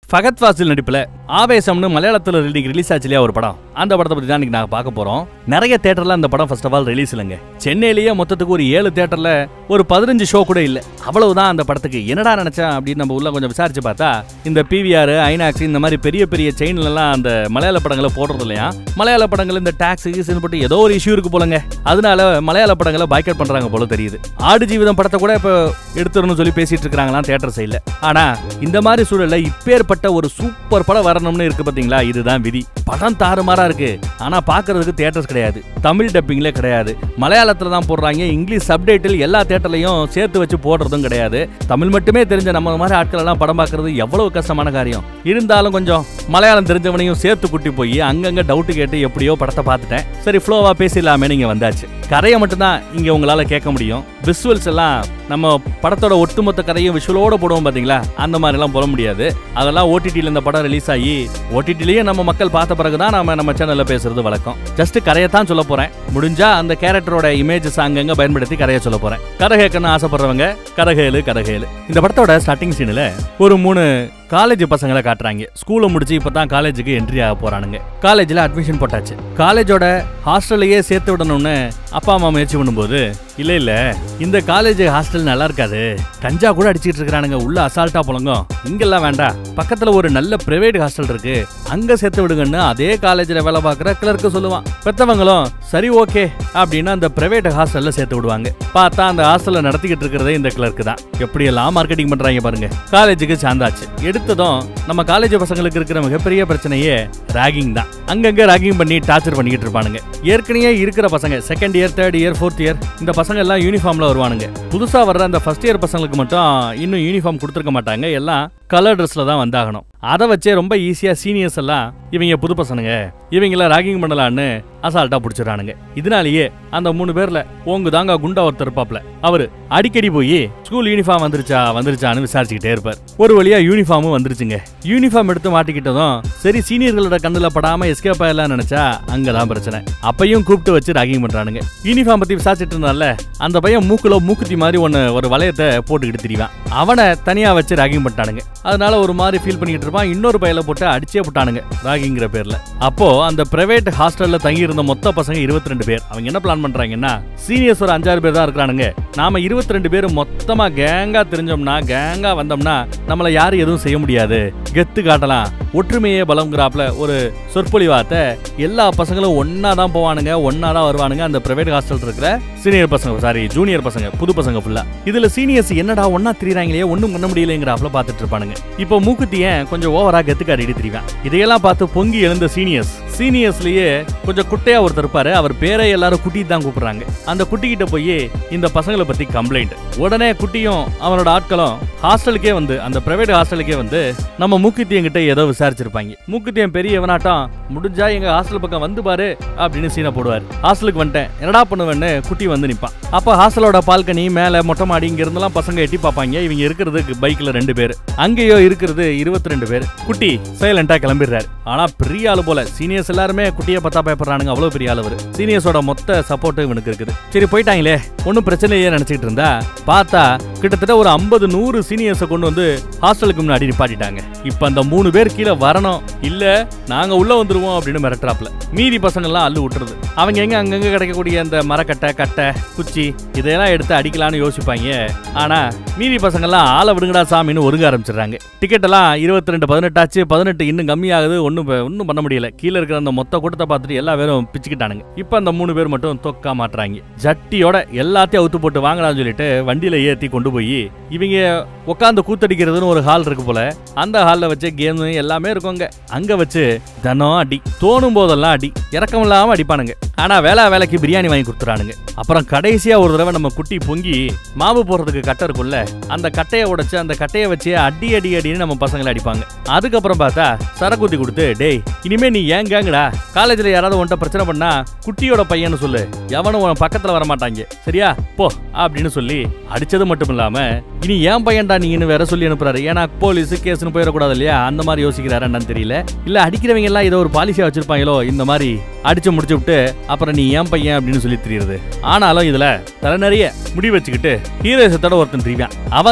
ஃபகத் ஃபாசில் நடிப்புல ஆவேசம்னு மலையாளத்துல இன்னைக்கு ரிலீஸ் ஆச்சு இல்லையா ஒரு படம் அந்த படத்தை பத்தி தான் இன்னைக்கு நாங்க பார்க்க போறோம் நிறைய தேட்டர்ல அந்த படம் ஃபர்ஸ்ட் ஆஃப் ஆல் ரிலீஸ் இல்லைங்க சென்னையிலேயே மொத்தத்துக்கு ஒரு ஏழு தேட்டர்ல ஒரு பதினஞ்சு ஷோ கூட இல்ல அவ்வளவுதான் அந்த படத்துக்கு என்னடா நினைச்சேன் அப்படின்னு நம்ம உள்ள கொஞ்சம் விசாரிச்சு பார்த்தா இந்த பிவிஆர் ஐநாக்ஸ் இந்த மாதிரி பெரிய பெரிய செயின்ல எல்லாம் அந்த மலையாள படங்களை போடுறது இல்லையா மலையாள படங்கள் இந்த டாக்ஸ் கீஸ்னு போட்டு ஏதோ ஒரு இஷ்யூ இருக்கு போலங்க அதனால மலையாள படங்களை பாய்கட் பண்றாங்க போல தெரியுது ஆடு ஜீவிதம் படத்தை கூட இப்ப எடுத்துடணும்னு சொல்லி பேசிட்டு இருக்காங்களாம் தேட்டர் சைடுல ஆனா இந்த மாதிரி சூழல்ல இப்பேற்பட்ட ஒரு சூப்பர் படம் வரணும்னு இருக்கு பாத்தீங்களா இதுதான் விதி படம் தாறுமாறா இருக்கு ஆனா பாக்குறதுக்கு தியேட்டர்ஸ் கிடையாது தமிழ் டப்பிங்ல கிடையாது மலையாளத்துல தான் போடுறாங்க இங்கிலீஷ் சப்டைட்டில் எல்லா தேட்டர்லயும் சேர்த்து வச்சு போடுறதும் கிடையாது தமிழ் மட்டுமே தெரிஞ்ச நம்ம மாதிரி ஆட்கள் எல்லாம் படம் பார்க்கறது எவ்வளவு கஷ்டமான காரியம் இருந்தாலும் கொஞ்சம் மலையாளம் தெரிஞ்சவனையும் சேர்த்து கூட்டி போய் அங்கங்க டவுட் கேட்டு எப்படியோ படத்தை பார்த்துட்டேன் சரி ஃப்ளோவா பேசிடலாமே நீங்க வந்தாச்சு கதையை மட்டும்தான் இங்க உங்களால கேட்க முடியும் விசுவல்ஸ் எல்லாம் நம்ம படத்தோட ஒட்டுமொத்த கதையும் விஷுவலோட போடுவோம் பாத்தீங்களா அந்த மாதிரி எல்லாம் போட முடியாது அதெல்லாம் ஓடிடியில் இந்த படம் ரிலீஸ் ஆகி ஓடிடிலேயே நம்ம மக்கள் பார்த்த பிறகுதான் நாம நம்ம சேனல்ல பேசுறது வழக்கம் ஜஸ்ட் கரையை தான் சொல்ல போறேன் முடிஞ்சா அந்த கேரக்டரோட இமேஜஸ் அங்கங்க பயன்படுத்தி கரையை சொல்ல போறேன் கதை கேட்கணும்னு ஆசைப்படுறவங்க கதகேலு கதகேலு இந்த படத்தோட ஸ்டார்டிங் சீனில் ஒரு மூணு காலேஜ் பசங்களை காட்டுறாங்க ஸ்கூலை முடிச்சு இப்பதான் காலேஜுக்கு என்ட்ரி ஆக போறானுங்க காலேஜ்ல அட்மிஷன் போட்டாச்சு காலேஜோட ஹாஸ்டல்லையே சேர்த்து விடணும்னு அப்பா அம்மா முயற்சி பண்ணும்போது இல்ல இல்ல இந்த காலேஜ் ஹாஸ்டல் நல்லா இருக்காது கஞ்சா கூட அடிச்சிட்டு இருக்கானுங்க உள்ள அசால்ட்டா புழங்கும் இங்கெல்லாம் வேண்டாம் பக்கத்துல ஒரு நல்ல பிரைவேட் ஹாஸ்டல் இருக்கு அங்க சேர்த்து விடுங்கன்னு அதே காலேஜ்ல வேலை பார்க்குற கிளர்க்கு சொல்லுவான் பெத்தவங்களும் சரி ஓகே அப்படின்னு அந்த பிரைவேட் ஹாஸ்டல்ல சேர்த்து விடுவாங்க பார்த்தா அந்த ஹாஸ்டல்ல நடத்திக்கிட்டு இருக்கிறதே இந்த கிளர்க்கு தான் எப்படியெல்லாம் மார்க்கெட்டிங் பண்றாங்க பாருங்க காலேஜுக்கு சாந்தாச்சு எடுத்ததும் நம்ம காலேஜ் பசங்களுக்கு இருக்கிற மிகப்பெரிய பிரச்சனையே ராகிங் தான் அங்கங்க ராகிங் பண்ணி டார்ச்சர் பண்ணிக்கிட்டு இருப்பானுங்க ஏற்கனவே இருக்கிற பசங்க second year third year fourth year இந்த பசங்க எல்லாம் யூனிஃபார்ம்ல வருவானுங்க புதுசா வர்ற அந்த ஃபர்ஸ்ட் இயர் பசங்களுக்கு மட்டும் இன்னும் யூனிஃபார்ம் கொடுத்துருக்க மாட்டாங்க எல்லாம் கலர் ட்ரெஸ்ல தான் வந்தாகணும் அதை வச்சே ரொம்ப ஈஸியா சீனியர்ஸ் எல்லாம் இவங்க புது பசனுங்க இவங்கள ராகிங் பண்ணலான்னு அசால்ட்டா புடிச்சிடறானுங்க இதனாலேயே அந்த மூணு பேர்ல ஓங்கு தாங்க குண்டா ஒருத்தர் இருப்பாப்ல அவரு அடிக்கடி போய் ஸ்கூல் யூனிஃபார்ம் வந்துருச்சா வந்துருச்சான்னு விசாரிச்சுக்கிட்டே இருப்பார் ஒரு வழியா யூனிஃபார்மும் வந்துருச்சுங்க யூனிஃபார்ம் எடுத்து மாட்டிக்கிட்டதும் சரி சீனியர்களோட கண்ணுல படாம எஸ்கேப் ஆயிடலாம் நினைச்சா அங்கதான் பிரச்சனை அப்பையும் கூப்பிட்டு வச்சு ராகிங் பண்றானுங்க யூனிஃபார்ம் பத்தி விசாரிச்சுட்டு இருந்தால அந்த பையன் மூக்குல மூக்குத்தி மாதிரி ஒன்னு ஒரு வளையத்தை போட்டுக்கிட்டு திரிவான் அவனை தனியா வச்சு ராகிங் பண்ணிட்டானுங்க அதனால ஒரு மாதிரி ஃபீல் பண்ணிக்கிட்டு இருப்பான் இன்னொரு பையில போட்டு அடிச்சே போட்டானுங்க ராகிங்கிற பேர்ல அப்போ அந்த பிரைவேட் ஹாஸ்டல்ல தங்கி இருந்த மொத்த பசங்க 22 பேர் அவங்க என்ன பிளான் பண்றாங்கன்னா சீனியர்ஸ் ஒரு அஞ்சாறு பேர் தான் இருக்கிறானுங்க நாம 22 பேர் மொத்தமா கேங்கா தெரிஞ்சோம்னா கேங்கா வந்தோம்னா நம்மள யாரும் எதுவும் செய்ய முடியாது கெத்து காட்டலாம் ஒற்றுமையே பலம்ங்கிறாப்ல ஒரு சொற்பொழிவாத்த எல்லா பசங்களும் ஒன்னா தான் போவானுங்க ஒன்னா தான் வருவானுங்க அந்த பிரைவேட் ஹாஸ்டல் இருக்கிற சீனியர் பசங்க சாரி ஜூனியர் பசங்க புது பசங்க ஃபுல்லா இதுல சீனியர்ஸ் என்னடா ஒன்னா திரிறாங்களே ஒண்ணும் பண்ண முடியலங்கிறாப்ல பாத்துட்டு இருப்பானுங்க இப்போ மூக்குத்தியன் கொஞ்சம் ஓவரா கெத்து காட்டிட்டு திரிவான் இதையெல்லாம் பார்த்து பொங்கி எழுந்த சீனியர்ஸ் சீனியர்ஸ்லயே கொஞ்சம் குட்டையா ஒருத்தர் இருப்பாரு அவர் பேரை எல்லாரும் குட்டி தான் கூப்பிடுறாங்க அந்த குட்டி கிட்ட போய் இந்த பசங்களை பத்தி கம்ப்ளைண்ட் உடனே குட்டியும் அவனோட ஆட்களும் ஹாஸ்டலுக்கே வந்து அந்த பிரைவேட் ஹாஸ்டலுக்கே வந்து நம்ம மூக்குத்தியன் கிட்ட ஏதோ விசாரிச்சிருப்பாங்க மூக்குத்தியன் பெரியவனாட்டம் முடிஞ்சா எங்க ஹாஸ்டல் பக்கம் வந்து பாரு அப்படின்னு சீனை போடுவார் ஹாஸ்டலுக்கு வந்துட்டேன் என்னடா பண்ணுவேன்னு குட்டி வந்து நிப்பான் அப்ப ஹாஸ்டலோட பால்கனி மேல மொட்டை மாடி இங்க இருந்தெல்லாம் பசங்க எட்டி பார்ப்பாங்க இவங்க இருக்கிறது பைக்ல ரெண்டு பேர் அங்கேயோ இருக்கிறது இருபத்தி ரெண்டு பேர் குட்டி சைலண்டா கிளம்பிடுறாரு ஆனா பெரிய ஆளு போல சீனியர்ஸ் எல்லாருமே குட்டியை பார்த்தா பயப்படுறானுங்க அவ்வளவு பெரிய ஆளு அவரு சீனியர்ஸோட மொத்த சப்போர்ட் இவனுக்கு இருக்குது சரி போயிட்டாங்களே ஒன்னும் பிரச்சனை இல்லையே நினைச்சிட்டு இருந்தா பார்த்தா கிட்டத்தட்ட ஒரு ஐம்பது நூறு சீனியர்ஸை கொண்டு வந்து ஹாஸ்டலுக்கு முன்னாடி நிப்பாட்டிட்டாங்க இப்ப அந்த மூணு பேர் கீழே வரணும் இல்ல நாங்க உள்ள வந்துருவோம் அப்படின்னு மிரட்டுறாப்ல மீதி பசங்க எல்லாம் அள்ளு விட்டுறது அவங்க எங்க அங்கங்க கிடைக்கக்கூடிய அந்த மரக்கட்டை கட்டை குச்சி இதையெல்லாம் எடுத்து அடிக்கலாம்னு யோசிப்பாங்க ஆனா மீதி பசங்க எல்லாம் ஆளை விடுங்கடா சாமின்னு ஒதுங்க ஆரம்பிச்சிடுறாங்க டிக்கெட் எல்லாம் இருபத்தி ரெண்டு பதினெட்டு ஆச்சு பதினெட்டு இன்னும் கம்மியாகுது ஒன்றும் ஒன்றும் பண்ண முடியல கீழே இருக்கிற அந்த மொத்த கூட்டத்தை பார்த்துட்டு எல்லா பேரும் பிச்சுக்கிட்டானுங்க இப்போ அந்த மூணு பேர் மட்டும் தொக்கா மாட்டுறாங்க ஜட்டியோட எல்லாத்தையும் அவுத்து போட்டு வாங்கலாம்னு சொல்லிட்டு வண்டியில ஏற்றி கொண்டு போய் இவங்க உட்காந்து கூத்தடிக்கிறதுன்னு ஒரு ஹால் இருக்கு போல அந்த ஹாலில் வச்சு கேம் எல்லாமே இருக்குங்க அங்க வச்சு தினம் அடி தோணும் போதெல்லாம் அடி இறக்கம் இல்லாம அடிப்பானுங்க ஆனா வேளா வேலைக்கு பிரியாணி வாங்கி கொடுத்துறானுங்க அப்புறம் கடைசியா ஒரு தடவை நம்ம குட்டி பொங்கி மாவு போடுறதுக்கு கட்டை இருக்கும்ல அந்த கட்டையை உடைச்சு அந்த கட்டையை வச்சு அடி அடி அடின்னு நம்ம பசங்களை அடிப்பாங்க அதுக்கப்புறம் பார்த்தா சரக்குத்தி கொடுத்து டேய் இனிமே நீ ஏன் கேங்கடா காலேஜ்ல யாராவது உன்ட்ட பிரச்சனை பண்ணா குட்டியோட பையன்னு சொல்லு எவனும் உன் பக்கத்துல வர மாட்டாங்க சரியா போ அப்படின்னு சொல்லி அடிச்சது மட்டும் இல்லாம இனி ஏன் பையன்டா நீங்கன்னு வேற சொல்லி அனுப்புறாரு ஏன்னா போலீஸ் கேஸ்னு போயிடக்கூடாது இல்லையா அந்த மாதிரி யோசிக்கிறாரு என்னன்னு தெரியல இல்ல அடிக்கிறவங்க எல்லாம் ஏதோ ஒரு பாலிசியா வச்சிருப்பாங்களோ இந்த மாதிரி அடிச்சு முடிச்சு விட்டு அப்புறம் நீ ஏன் பையன் அப்படின்னு சொல்லி தெரியுது ஆனாலும் இதுல தலை நிறைய முடி வச்சுக்கிட்டு ஹீரோசத்தோட ஒருத்தன் தெரியான் அவன் தான்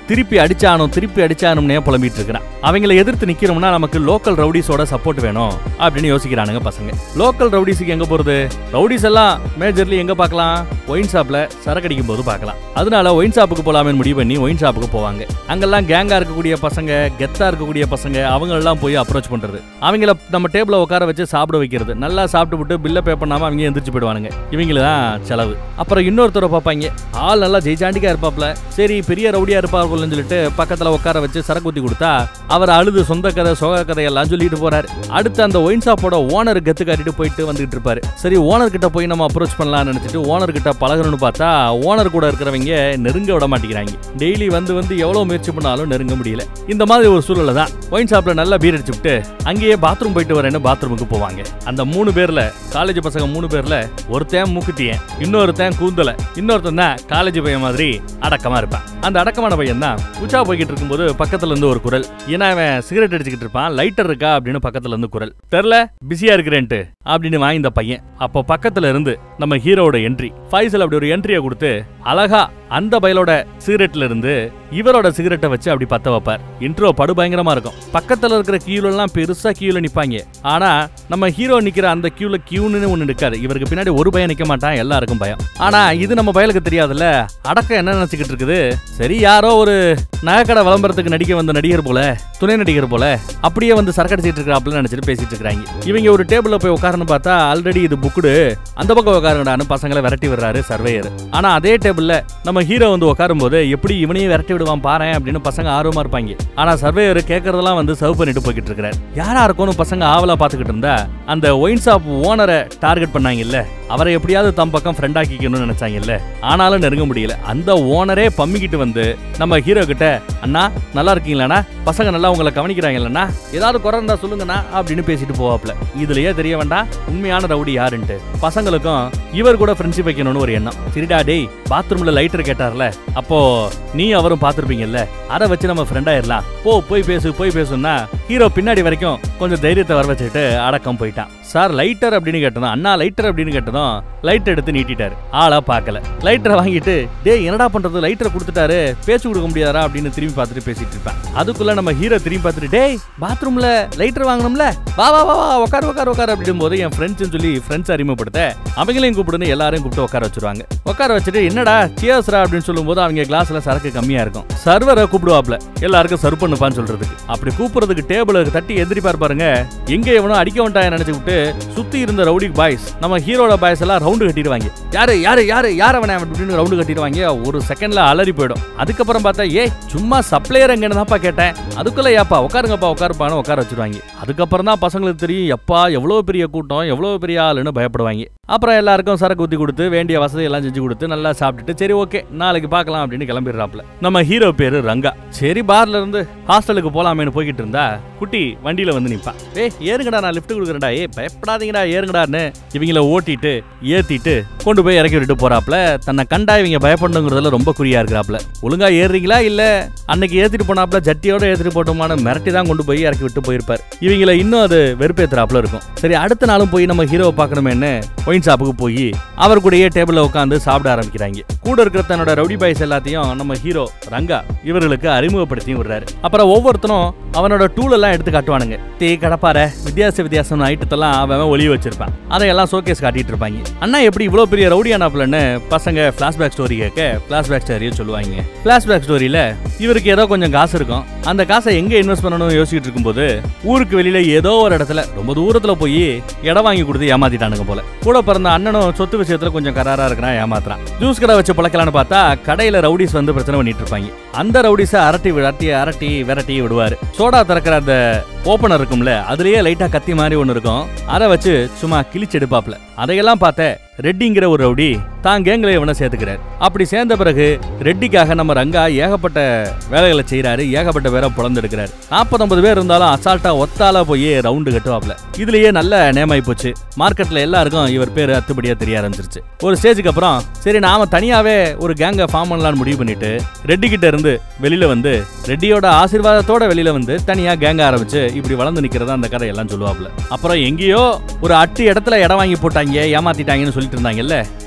திருப்பி அடிச்சானும் திருப்பி அடிச்சானும்னே புலம்பிட்டு இருக்கிறான் அவங்கள எதிர்த்து நிக்கிறோம்னா நமக்கு லோக்கல் ரவுடிஸோட சப்போர்ட் வேணும் அப்படின்னு யோசிக்கிறானுங்க பசங்க லோக்கல் ரவுடிஸுக்கு எங்க போறது ரவுடிஸ் எல்லாம் மேஜர்லி எங்க பார்க்கலாம் ஒயின் ஷாப்ல சரக்கு அடிக்கும் போது பார்க்கலாம் அதனால ஒயின் ஷாப்புக்கு போலாமேன்னு முடிவு பண்ணி ஒயின் ஷாப்புக்கு போவாங்க அங்கெல்லாம் கேங்கா இருக்கக்கூடிய பசங்க கெத்தா இருக்கக்கூடிய பசங்க அவங்க எல்லாம் போய் அப்ரோச் பண்றது அவங்கள நம்ம டேபிள உட்கார வச்சு சாப்பிட வைக்கிறது நல்லா சாப்பிட்டு விட்டு பில்ல பே பண்ணாம அவங்க எந்திரிச்சு போயிடுவானுங்க இவங்கள தான் செலவு அப்புறம் இன்னொருத்தரை பார்ப்பாங்க ஆள் நல்லா ஜெய்சாண்டிக்கா இருப்பாப்ல சரி பெரிய ரவுடியா இருப்பார்கள்னு சொல்லிட்டு பக்கத்துல உட்கார வச்சு சரக்கு ஊத்தி கொடுத்தா அவர் அழுது சொந்த கதை சோக கதையெல்லாம் சொல்லிட்டு போறாரு அடுத்து அந்த ஒயின் ஷாப்போட ஓனர் கத்து காட்டிட்டு போயிட்டு வந்துட்டு இருப்பாரு சரி ஓனர் கிட்ட போய் நம்ம அப்ரோச் பண்ணலாம்னு நினைச்சிட்டு ஓனர் கிட்ட பழகணும்னு பார்த்தா ஓனர் கூட இருக்கிறவங்க நெருங்க விட மாட்டேங்கிறாங்க டெய்லி வந்து வந்து எவ்வளவு முயற்சி பண்ணாலும் நெருங்க முடியல இந்த மாதிரி ஒரு சூழல்ல தான் ஒயின் ஷாப்ல நல்லா பீர் அடிச்சுட்டு அங்கேயே பாத்ரூம் போயிட்டு வரேன்னு பாத்ரூமுக்கு போவாங்க அந்த மூணு பேர்ல காலேஜ் பசங்க மூணு பேர்ல ஒருத்தன் மூக்குத்தியன் இன்னொருத்தன் கூந்தல இன்னொருத்தன் தான் காலேஜ் பையன் மாதிரி அடக்கமா இருப்பான் அந்த அடக்கமான பையன் தான் உச்சா போய்கிட்டு இருக்கும்போது பக்கத்துல இருந்து ஒரு குரல் ஏன்னா அவன் சிகரெட் அடிச்சுக்கிட்டு இருப்பான் லைட்டர் இருக்கா அப்படின்னு பக்கத்துல இருந்து குரல் தெரில பிஸியா இருக்கிறேன்ட்டு அப்படின்னு வாங்கி இந்த பையன் அப்போ பக்கத்துல இருந்து நம்ம ஹீரோவோட என்ட்ரி ஃபைசல் அப்படி ஒரு என்ட்ரியை கொடுத்து அழகா அந்த பயலோட சிகரெட்ல இருந்து இவரோட சிகரெட்டை வச்சு அப்படி பத்த வைப்பார் இன்ட்ரோ படு பயங்கரமா இருக்கும் பக்கத்துல இருக்கிற கியூல எல்லாம் பெருசா கியூல நிப்பாங்க ஆனா நம்ம ஹீரோ நிக்கிற அந்த கியூல கியூன்னு ஒண்ணு நிக்காது இவருக்கு பின்னாடி ஒரு பையன் நிக்க மாட்டான் எல்லாருக்கும் பயம் ஆனா இது நம்ம பயலுக்கு தெரியாதுல்ல அடக்கம் என்ன நினைச்சுக்கிட்டு இருக்குது சரி யாரோ ஒரு நகைக்கடை விளம்பரத்துக்கு நடிக்க வந்த நடிகர் போல துணை நடிகர் போல அப்படியே வந்து சரக்கு அடிச்சிட்டு இருக்கிறாப்ல நினைச்சிட்டு பேசிட்டு இருக்காங்க இவங்க ஒரு டேபிள்ல போய் உட்காரன்னு பார்த்தா ஆல்ரெடி இது புக்குடு அந்த பக்கம் உட்காருங்கடான்னு பசங்களை விரட்டி விடுறாரு சர்வேயர் ஆனா அதே டேபிள்ல நம்ம ஹீரோ வந்து உட்காரும் போது எப்படி இவனையும் விரட்டி விடுவான் பாரு அப்படின்னு பசங்க ஆர்வமா இருப்பாங்க ஆனா சர்வேயர் கேட்கறதெல்லாம் வந்து சர்வ் பண்ணிட்டு போய்கிட்டு இருக்காரு யாரா இருக்கும்னு பசங்க ஆவலா பாத்துக்கிட்டு இருந்தா அந்த ஒயின் ஷாப் ஓனரை டார்கெட் பண்ணாங்கல்ல அவரை எப்படியாவது தம் பக்கம் ஃப்ரெண்ட் ஆக்கிக்கணும்னு நினைச்சாங்கல்ல ஆனாலும் நெருங்க முடியல அந்த ஓனரே பம்மிக்கிட்டு வந்து நம்ம ஹீரோ கிட்ட அண்ணா நல்லா இருக்கீங்களாண்ணா பசங்க நல்லா உங்களை கவனிக்கிறாங்கல்லண்ணா ஏதாவது குறை இருந்தா சொல்லுங்கண்ணா அப்படின்னு பேசிட்டு போவாப்ல இதுலயே தெரிய வேண்டாம் உண்மையான ரவுடி யாருன்ட்டு பசங்களுக்கும் இவர் கூட ஃப்ரெண்ட்ஷிப் வைக்கணும்னு ஒரு எண்ணம் சரிடா டேய் பாத்ரூம்ல லைட்டர் கேட்டார்ல அப்போ நீ அவரும் பார்த்திருப்பீங்கல்ல அதை வச்சு நம்ம ஃப்ரெண்ட் ஆயிரலாம் போ போய் பேசு போய் பேசுன்னா ஹீரோ பின்னாடி வரைக்கும் கொஞ்சம் தைரியத்தை வர வச்சுட்டு அடக்கம் போயிட்டான் சார் லைட்டர் அப்படின்னு கேட்டதும் அண்ணா லைட்டர் அப்படின்னு கேட்டதும் லைட் எடுத்து நீட்டிட்டாரு ஆளா பார்க்கல லைட்டரை வாங்கிட்டு டேய் என்னடா பண்றது லைட்டரை கொடுத்துட்டாரு பேச்சு கொடுக்க முடியாதா அப்படின்னு திரும்பி பார்த்துட்டு பேசிட்டு இருப்பேன் அதுக்குள்ள நம்ம ஹீரோ திரும்பி பார்த்துட்டு டேய் பாத்ரூம்ல லைட்டர் வாங்கணும்ல வா வா வா வா உட்கார் உட்கார் உட்கார் அப்படிடும் போது என் ஃப்ரெண்ட்ஸ்னு சொல்லி ஃப்ரெண்ட்ஸ் அறிமுகப்படுத்த அவங்களையும் கூப்பிடுன்னு எல்லாரையும் கூப்பிட்டு உட்கார வச்சிருவாங்க உட்கார வச்சுட்டு என்னடா சியர்ஸ்ரா அப்படின்னு சொல்லும்போது அவங்க கிளாஸ்ல சரக்கு கம்மியா இருக்கும் சர்வரை கூப்பிடுவாப்ல எல்லாருக்கும் சர்வ் பண்ணுப்பான்னு சொல்றதுக்கு அப்படி கூப்பிடுறதுக்கு டேபிளுக்கு தட்டி எந்திரிப்பார் பாருங்க எங்க எவனோ அடிக்க வேண்டாம் நினைச்சு விட்டு சுத்தி இருந்த ரவுடி பாய்ஸ் நம்ம ஹீரோட பாய்ஸ் எல்லாம் ரவுண்டு கட்டிடுவாங்க யாரு யாரு யாரு யார் அவனை அப்படின்னு ரவுண்டு கட்டிடுவாங்க ஒரு செகண்ட்ல அலறி போயிடும் அதுக்கப்புறம் பார்த்தா ஏய் சும்மா சப்ளையர் எங்கன்னு தான்ப்பா கேட்டேன் அதுக்குள்ள ஏப்பா உட்காருங்கப்பா உட்காருப்பான்னு உட்கார வச்சிருவாங்க அதுக்கப்புறம் தான் பசங்களுக்கு தெரியும் எப்பா எவ்வளவு பெரிய கூட்டம் எவ்வளவு பெரிய ஆளுன்னு பயப்படுவாங்க அப்புறம் எல்லாருக்கும் சரக்கு ஊத்தி கொடுத்து வேண்டிய வசதி எல்லாம் செஞ்சு கொடுத்து நல்லா சாப்பிட்டுட்டு சரி ஓகே நாளைக்கு பார்க்கலாம் அப்படின்னு கிளம்பிடுறாப்ல நம்ம ஹீரோ பேரு ரங்கா சரி பார்ல இருந்து ஹாஸ்டலுக்கு போலாமேன்னு போய்கிட்டு இருந்தா குட்டி வண்டியில வந்து நிப்பான் ஏய் ஏறுங்கடா நான் லிஃப்ட் கொடுக்குறேன்டா ஏய் பயப்படாதீங்கடா ஏறுங்கடான்னு இவங்கள ஓட்டிட்டு ஏத்திட்டு கொண்டு போய் இறக்கி விட்டுட்டு போறாப்ல தன்னை கண்டா இவங்க பயப்படணுங்கிறதுல ரொம்ப குறியா இருக்கிறாப்ல ஒழுங்கா ஏறுறீங்களா இல்ல அன்னைக்கு ஏத்திட்டு போனாப்ல ஜட்டியோட ஏத்திட்டு போட்டோமான மிரட்டி தான் கொண்டு போய் இறக்கி விட்டு போயிருப்பார் இவங்கள இன்னும் அது வெறுப்பேத்துறாப்ல இருக்கும் சரி அடுத்த நாளும் போய் நம்ம ஹீரோவை பார்க்கணுமேன்னு ஒயின் ஷாப்புக்கு போய் அவர் கூடயே டேபிள்ல உட்காந்து சாப்பிட ஆரம்பிக்கிறாங்க கூட இருக்கிற தன்னோட ரவுடி பாய்ஸ் எல்லாத்தையும் நம்ம ஹீரோ ரங்கா இவர்களுக்கு அறிமுகப்படுத்தி விடுறாரு அப்புறம் ஒவ்வொருத்தனும் அவனோட டூல் எல்லாம் எடுத்து காட்டுவானுங்க தே கடப்பார வித்தியாச வித்தியாசம் ஐட்டத்தெல்லாம் அவன் ஒளி வச்சிருப்பான் அதையெல்லாம் ஷோகேஸ் காட்டிட்டு இருப்பாங்க அண்ணா எப்படி இவ்வளவு பெரிய ரவுடியானாப்லன்னு பசங்க பிளாஷ்பேக் ஸ்டோரி கேட்க பிளாஷ்பேக் ஸ்டோரியை சொல்லுவாங்க பிளாஷ்பேக் ஸ்டோரியில இவருக்கு ஏதோ கொஞ்சம் காசு இருக்கும் அந்த காசை எங்க இன்வெஸ்ட் பண்ணணும்னு யோசிச்சுட்டு இருக்கும்போது ஊருக்கு வெளியில ஏதோ ஒரு இடத்துல ரொம்ப தூரத்துல போய் இடம் வாங்கி கொடுத்து ஏமாத்திட்டானுங்க போல கூட பிறந்த அண்ணனும் சொத்து விஷயத்துல கொஞ்சம் கராரா இருக்கிறான் ஏமாத்துறான் ஜூஸ் கடை வச்சு பழக்கலான்னு பார்த்தா கடையில ரவுடிஸ் வந்து பிரச்சனை பண்ணிட்டு இருப்பாங்க அந்த ரவுடிஸை அரட்டி விரட்டி அரட்டி விரட்டி விடுவாரு சோடா திறக்கிற அந்த ஓப்பனர் இருக்கும்ல அதுலயே லைட்டா கத்தி மாதிரி ஒன்னு இருக்கும் அதை வச்சு சும்மா கிழிச்சு எடுப்பாப்ல அதையெல்லாம் பார்த்த ரெட்டிங்கிற ஒரு ரவுடி தான் கேங்ல இவனை சேர்த்துக்கிறார் அப்படி சேர்ந்த பிறகு ரெட்டிக்காக நம்ம ரங்கா ஏகப்பட்ட வேலைகளை செய்யறாரு ஏகப்பட்ட பேரை புலந்தெடுக்கிறார் நாற்பத்தொன்பது பேர் இருந்தாலும் அசால்ட்டா ஒத்தால போய் ரவுண்டு கட்டுவாப்ல இதுலயே நல்ல நேமாய் போச்சு மார்க்கெட்ல எல்லாருக்கும் இவர் பேர் அத்துப்படியா தெரிய ஆரம்பிச்சிருச்சு ஒரு ஸ்டேஜுக்கு அப்புறம் சரி நாம தனியாவே ஒரு கேங்கை ஃபார்ம் பண்ணலாம்னு முடிவு பண்ணிட்டு ரெட்டி கிட்ட இருந்து வெளியில வந்து ரெட்டியோட ஆசீர்வாதத்தோட வெளியில வந்து தனியா கேங்க ஆரம்பிச்சு இப்படி வளர்ந்து நிக்கிறதா அந்த கதை எல்லாம் சொல்லுவாப்ல அப்புறம் எங்கேயோ ஒரு அட்டு இடத்துல இடம் வாங்கி போட்டாங்க ஏமாத்திட்டாங்கன்னு சொல்லிட்டு இருந்தாங்கல்ல பார்த்தா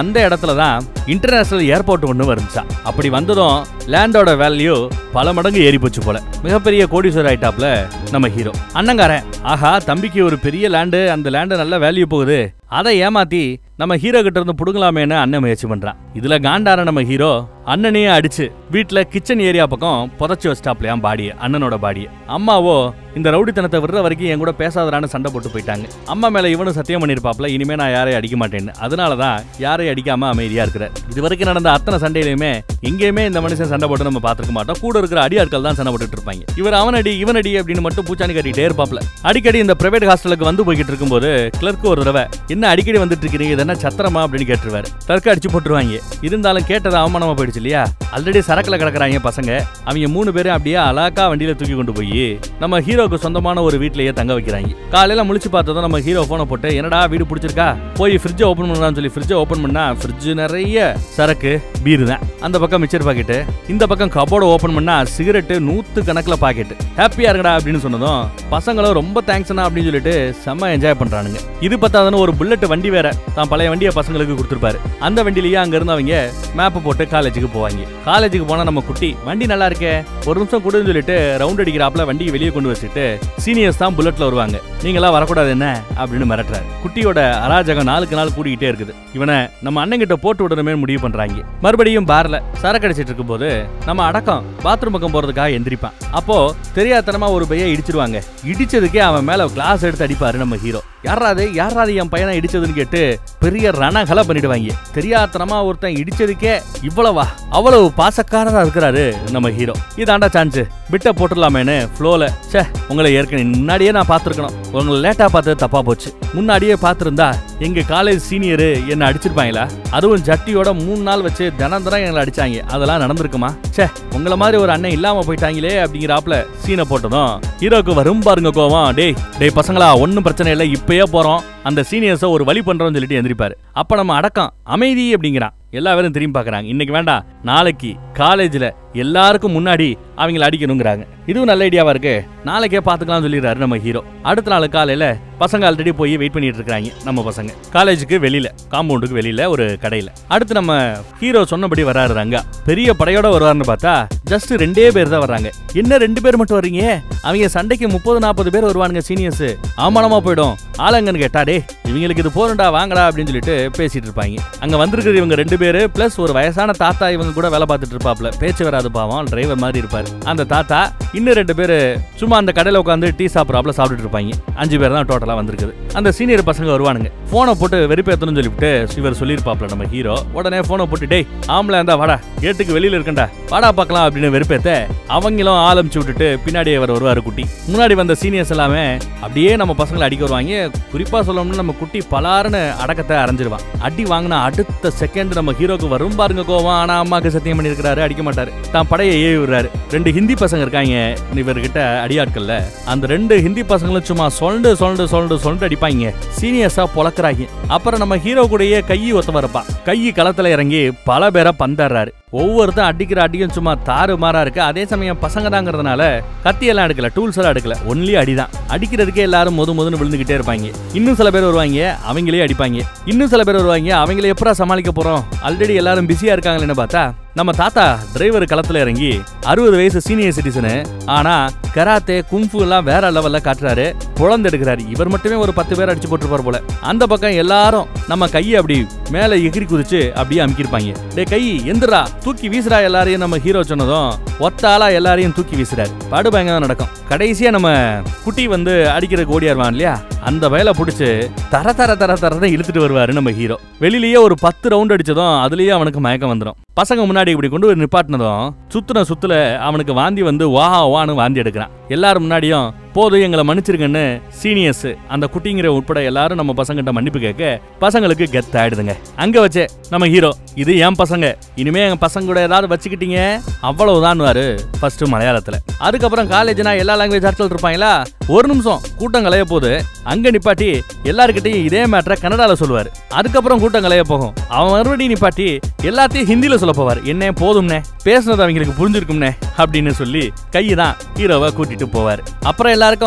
அந்த இடத்துல தான் இன்டர்நேஷனல் ஏர்போர்ட் ஒன்று வந்துச்சா அப்படி வந்ததும் லேண்டோட வேல்யூ பல மடங்கு ஏறி போச்சு போல மிகப்பெரிய கோடீஸ்வரர் ஆயிட்டாப்ல நம்ம ஹீரோ அண்ணங்காரன் ஆஹா தம்பிக்கு ஒரு பெரிய லேண்டு அந்த லேண்டு நல்ல வேல்யூ போகுது அதை ஏமாத்தி நம்ம ஹீரோ கிட்ட இருந்து புடுங்கலாமேன்னு அண்ணன் முயற்சி பண்றான் இதுல காண்டார நம்ம ஹீரோ அண்ணனையே அடிச்சு வீட்ல கிச்சன் ஏரியா பக்கம் புதைச்சு வச்சிட்டாப்லையாம் பாடிய அண்ணனோட பாடிய அம்மாவோ இந்த ரவுடித்தனத்தை விடுற வரைக்கும் என் கூட பேசாதரான்னு சண்டை போட்டு போயிட்டாங்க அம்மா மேல இவனும் சத்தியம் பண்ணிருப்பாப்ல இனிமே நான் யாரையும் அடிக்க மாட்டேன்னு அதனாலதான் யாரையும் அடிக்காம அமைதியா இருக்கிறார் இது வரைக்கும் நடந்த அத்தனை சண்டையிலுமே எங்கேயுமே இந்த மனுஷன் சண்டை போட்டு நம்ம பார்த்திருக்க மாட்டோம் கூட இருக்கிற அடியாட்கள் தான் சண்டை போட்டுட்டு இருப்பாங்க இவர் அவனடி இவனடி அப்படின்னு மட்டும் பூச்சாணி கட்டிட்டே இருப்பாப்ல அடிக்கடி இந்த பிரைவேட் ஹாஸ்டலுக்கு வந்து போய்கிட்டு இருக்கும்போது கிளர்க் ஒரு தடவை என்ன அடிக்கடி வந்துட்டு இருக்கிறீங்க இது என்ன சத்திரமா அப்படின்னு கேட்டுருவாரு கிளர்க் அடிச்சு போட்டுருவாங்க இருந்தாலும் கேட்டது அவமானமா போயிடுச்சு இல்லையா ஆல்ரெடி சரக்குல கிடக்குறாங்க பசங்க அவங்க மூணு பேரும் அப்படியே அலாக்கா வண்டியில தூக்கி கொண்டு போய் நம்ம ஹீரோக்கு சொந்தமான ஒரு வீட்லயே தங்க வைக்கிறாங்க காலையில முழிச்சு பார்த்ததும் நம்ம ஹீரோ போனை போட்டு என்னடா வீடு பிடிச்சிருக்கா போய் ஃப்ரிட்ஜை ஓபன் பண்ணலாம்னு சொல்லி ஃப்ரிட்ஜை ஓபன் பண்ணா ஃப்ரிட்ஜ் நிறைய சரக்கு பீரு தான் அந்த பக்கம் மிச்சர் பாக்கெட்டு இந்த பக்கம் கபோர்டை ஓபன் பண்ணா சிகரெட்டு நூத்து கணக்குல பாக்கெட் ஹாப்பியா இருக்கடா அப்படின்னு சொன்னதும் பசங்களும் ரொம்ப தேங்க்ஸ்ண்ணா அப்படின்னு சொல்லிட்டு செம்ம என்ஜாய் பண்றானுங்க இது பத்தாதுன்னு ஒரு புல்லட் வண்டி வேற தான் பழைய வண்டியை பசங்களுக்கு கொடுத்துருப்பாரு அந்த வண்டியிலேயே அங்க இருந்து அவங்க மேப் போட்டு காலேஜுக்கு போவாங்க காலேஜுக்கு போனா நம்ம குட்டி வண்டி நல்லா இருக்கே ஒரு நிமிஷம் கொடுன்னு சொல்லிட்டு ரவுண்ட் அடிக்கிறாப்ல வண்டியை வெளியே கொண்டு வச்சுட்டு சீனியர்ஸ் தான் புல்லட்ல வருவாங்க நீங்களாம் வரக்கூடாது என்ன அப்படின்னு மிரட்டுறாரு குட்டியோட அராஜகம் நாளுக்கு நாள் கூடிக்கிட்டே இருக்குது இவனை நம்ம அண்ணன் கிட்ட போட்டு விடணுமே முடிவு பண்றாங்க மறுபடியும் பார்ல சரக்கு அடிச்சிட்டு இருக்கும்போது நம்ம அடக்கம் பாத்ரூம் பக்கம் போறதுக்காக எந்திரிப்பான் அப்போ தெரியாதனமா ஒரு பைய இடிச்சிருவாங்க இடிச்சதுக்கே அவன் மேல கிளாஸ் எடுத்து அடிப்பாரு நம்ம ஹீரோ யாராவது யாராவது என் பையனை இடிச்சதுன்னு கேட்டு பெரிய ரணகலை பண்ணிடுவாங்க தெரியாதனமா ஒருத்தன் இடிச்சதுக்கே இவ்வளவா அவ்வளவு பாசக்காரரா இருக்கிறாரு நம்ம ஹீரோ இதாண்டா சான்ஸ் பிட்ட போட்டுடலாமேன்னு ஃப்ளோல ச்சே உங்களை ஏற்கனவே முன்னாடியே நான் பார்த்துருக்கணும் உங்களை லேட்டா பார்த்தது தப்பா போச்சு முன்னாடியே பார்த்துருந்தா எங்க காலேஜ் சீனியர் என்ன அடிச்சிருப்பாங்களா அதுவும் ஜட்டியோட மூணு நாள் வச்சு தினம் தினம் எங்களை அடிச்சாங்க அதெல்லாம் நடந்திருக்குமா ச்சே உங்கள மாதிரி ஒரு அண்ணன் இல்லாம போயிட்டாங்களே அப்படிங்கிறாப்ல சீனை போட்டதும் ஹீரோக்கு வரும் பாருங்க கோவம் டேய் டேய் பசங்களா ஒன்றும் பிரச்சனை இல்லை இப்பயே போறோம் அந்த சீனியர்ஸை ஒரு வழி பண்றோம்னு சொல்லிட்டு எந்திரிப்பாரு அப்ப நம்ம அடக்கம் அமைதி அப்படிங்கிறான் எல்லா பேரும் திரும்பி பார்க்கறாங்க இன்னைக்கு வேண்டாம் நாளைக்கு காலேஜ்ல எல்லாருக்கும் முன்னாடி அவங்கள அடிக்கணுங்கிறாங்க இதுவும் நல்ல ஐடியாவா இருக்கு நாளைக்கே பாத்துக்கலாம் சொல்லிடுறாரு நம்ம ஹீரோ அடுத்த நாள் காலையில பசங்க ஆல்ரெடி போய் வெயிட் பண்ணிட்டு இருக்காங்க நம்ம பசங்க காலேஜுக்கு வெளியில காம்பவுண்டுக்கு வெளியில ஒரு கடையில அடுத்து நம்ம ஹீரோ சொன்னபடி வராரு ரங்கா பெரிய படையோட வருவாருன்னு பார்த்தா ஜஸ்ட் ரெண்டே பேர் தான் வர்றாங்க என்ன ரெண்டு பேர் மட்டும் வர்றீங்க அவங்க சண்டைக்கு முப்பது நாற்பது பேர் வருவானுங்க சீனியர்ஸ் ஆமானமா போயிடும் ஆளுங்கன்னு கேட்டா டே இவங்களுக்கு இது போறண்டா வாங்கடா அப்படின்னு சொல்லிட்டு பேசிட்டு இருப்பாங்க அங்க வந்திருக்கிறது இவங்க ரெண்டு பேரு பிளஸ் ஒரு வயசான தாத்தா இவங்க கூட வேலை பார்த்துட்டு இருப்பாப்ல பேச்சு வராது பாவம் டிரைவர் மாதிரி இருப்பாரு அந்த தாத்தா இன்னும் ரெண்டு பேரு சும்மா அந்த கடையில உட்காந்து டீ சாப்பிட்றாப்ல சாப்பிட்டுட்டு இருப்பாங்க அஞ்சு பேர் தான் டோட்டலா வந்திருக்குது அந்த சீனியர் பசங்க வருவானுங்க போனை போட்டு வெறுப்பேத்தணும்னு சொல்லிவிட்டு இவர் சொல்லியிருப்பாப்ல நம்ம ஹீரோ உடனே போனை போட்டு டேய் ஆம்பளை இருந்தா வாடா கேட்டுக்கு வெளியில இருக்கண்டா வாடா பார்க்கலாம் அப்படின்னு வெறுப்பேத்த அவங்களும் ஆரம்பிச்சு விட்டுட்டு பின்னாடியே அவர் வருவாரு குட்டி முன்னாடி வந்த சீனியர்ஸ் எல்லாமே அப்படியே நம்ம பசங்களை அடிக்க வருவாங்க குறிப்பா சொல்லணும்னா நம்ம குட்டி பலாருன்னு அடக்கத்தை அரைஞ்சிருவான் அடி வாங்கினா அடுத்த செகண்ட் நம்ம ஹீரோக்கு வரும் பாருங்க கோவம் ஆனா அம்மாக்கு சத்தியம் பண்ணியிருக்கிறாரு அடிக்க மாட்டாரு தான் படையை ஏவி விடுறாரு ரெண்டு ஹிந்தி பசங்க இருக்காங்க இவர்கிட்ட அடியாட்கள்ல அந்த ரெண்டு ஹிந்தி பசங்களும் சும்மா சொல்ண்டு சொல்ண்டு சொல்ண்டு சொல்ண்டு அடிப்பாங்க சீனியர்ஸா பொழக்கிறாங்க அப்புறம் நம்ம ஹீரோ கூடயே கையை ஒத்த வரப்பா கை களத்துல இறங்கி பல பேரை பந்தாடுறாரு ஒவ்வொருத்தன் அடிக்கிற அடியும் சும்மா தாறு மாறா இருக்கு அதே சமயம் பசங்க தாங்கிறதுனால கத்தியெல்லாம் எடுக்கல டூல்ஸ் எல்லாம் எடுக்கல ஒன்லி அடிதான் அடிக்கிறதுக்கே எல்லாரும் முது முதுன்னு விழுந்துகிட்டே இருப்பாங்க இன்னும் சில பேர் வருவாங்க அவங்களே அடிப்பாங்க இன்னும் சில பேர் வருவாங்க அவங்கள எப்படா சமாளிக்க போறோம் ஆல்ரெடி எல்லாரும் பிஸியா இருக்காங்களேன்னு பார்த்தா நம்ம தாத்தா டிரைவர் களத்துல இறங்கி அறுபது வயசு சீனியர் சிட்டிசனு ஆனா கராத்தே கும்ஃபு எல்லாம் வேற லெவல்ல காட்டுறாரு புலந்து எடுக்கிறாரு இவர் மட்டுமே ஒரு பத்து பேர் அடிச்சு போட்டுருப்பார் போல அந்த பக்கம் எல்லாரும் நம்ம கையை அப்படி மேல எகிரி குதிச்சு அப்படியே அமுக்கிருப்பாங்க டே கை எந்திரா தூக்கி வீசுறா எல்லாரையும் நம்ம ஹீரோ சொன்னதும் ஒத்த ஆளா எல்லாரையும் தூக்கி வீசுறாரு படுபாங்க தான் நடக்கும் கடைசியா நம்ம குட்டி வந்து அடிக்கிறதுக்கு ஓடியாருவான் இல்லையா அந்த வயலை பிடிச்சு தர தர தர தரதான் இழுத்துட்டு வருவாரு நம்ம ஹீரோ வெளியிலேயே ஒரு பத்து ரவுண்ட் அடிச்சதும் அதுலயே அவனுக்கு மயக்கம் வந்துடும் பசங்க முன்னாடி இப்படி கொண்டு போய் நிப்பாட்டினதும் சுத்துன சுத்துல அவனுக்கு வாந்தி வந்து வா வான்னு வாந்தி எடுக்கிறான் எல்லாரும் முன்னாடியும் போதும் எங்களை மன்னிச்சிருங்கன்னு சீனியர்ஸ் அந்த குட்டிங்கிற உட்பட எல்லாரும் நம்ம பசங்கிட்ட மன்னிப்பு கேட்க பசங்களுக்கு கெத் ஆயிடுதுங்க அங்க வச்சே நம்ம ஹீரோ இது என் பசங்க இனிமே எங்க பசங்க கூட ஏதாவது வச்சுக்கிட்டீங்க அவ்வளவுதான் ஃபர்ஸ்ட் மலையாளத்துல அதுக்கப்புறம் காலேஜ்னா எல்லா லாங்குவேஜ் ஆட்கள் இருப்பாங்களா ஒரு நிமிஷம் கூட்டம் கலைய போது அங்க நிப்பாட்டி எல்லாருக்கிட்டையும் இதே மேட்டரை கன்னடால சொல்லுவாரு அதுக்கப்புறம் கூட்டம் கலைய போகும் அவன் மறுபடியும் நிப்பாட்டி எல்லாத்தையும் ஹிந்தில சொல்ல போவார் என்ன போதும்னே பேசுனது அவங்களுக்கு புரிஞ்சிருக்கும்னே அப்படின்னு சொல்லி கையை தான் ஹீரோவை கூட்டிட்டு போவார் அப்புறம் எல்லாருக்கும்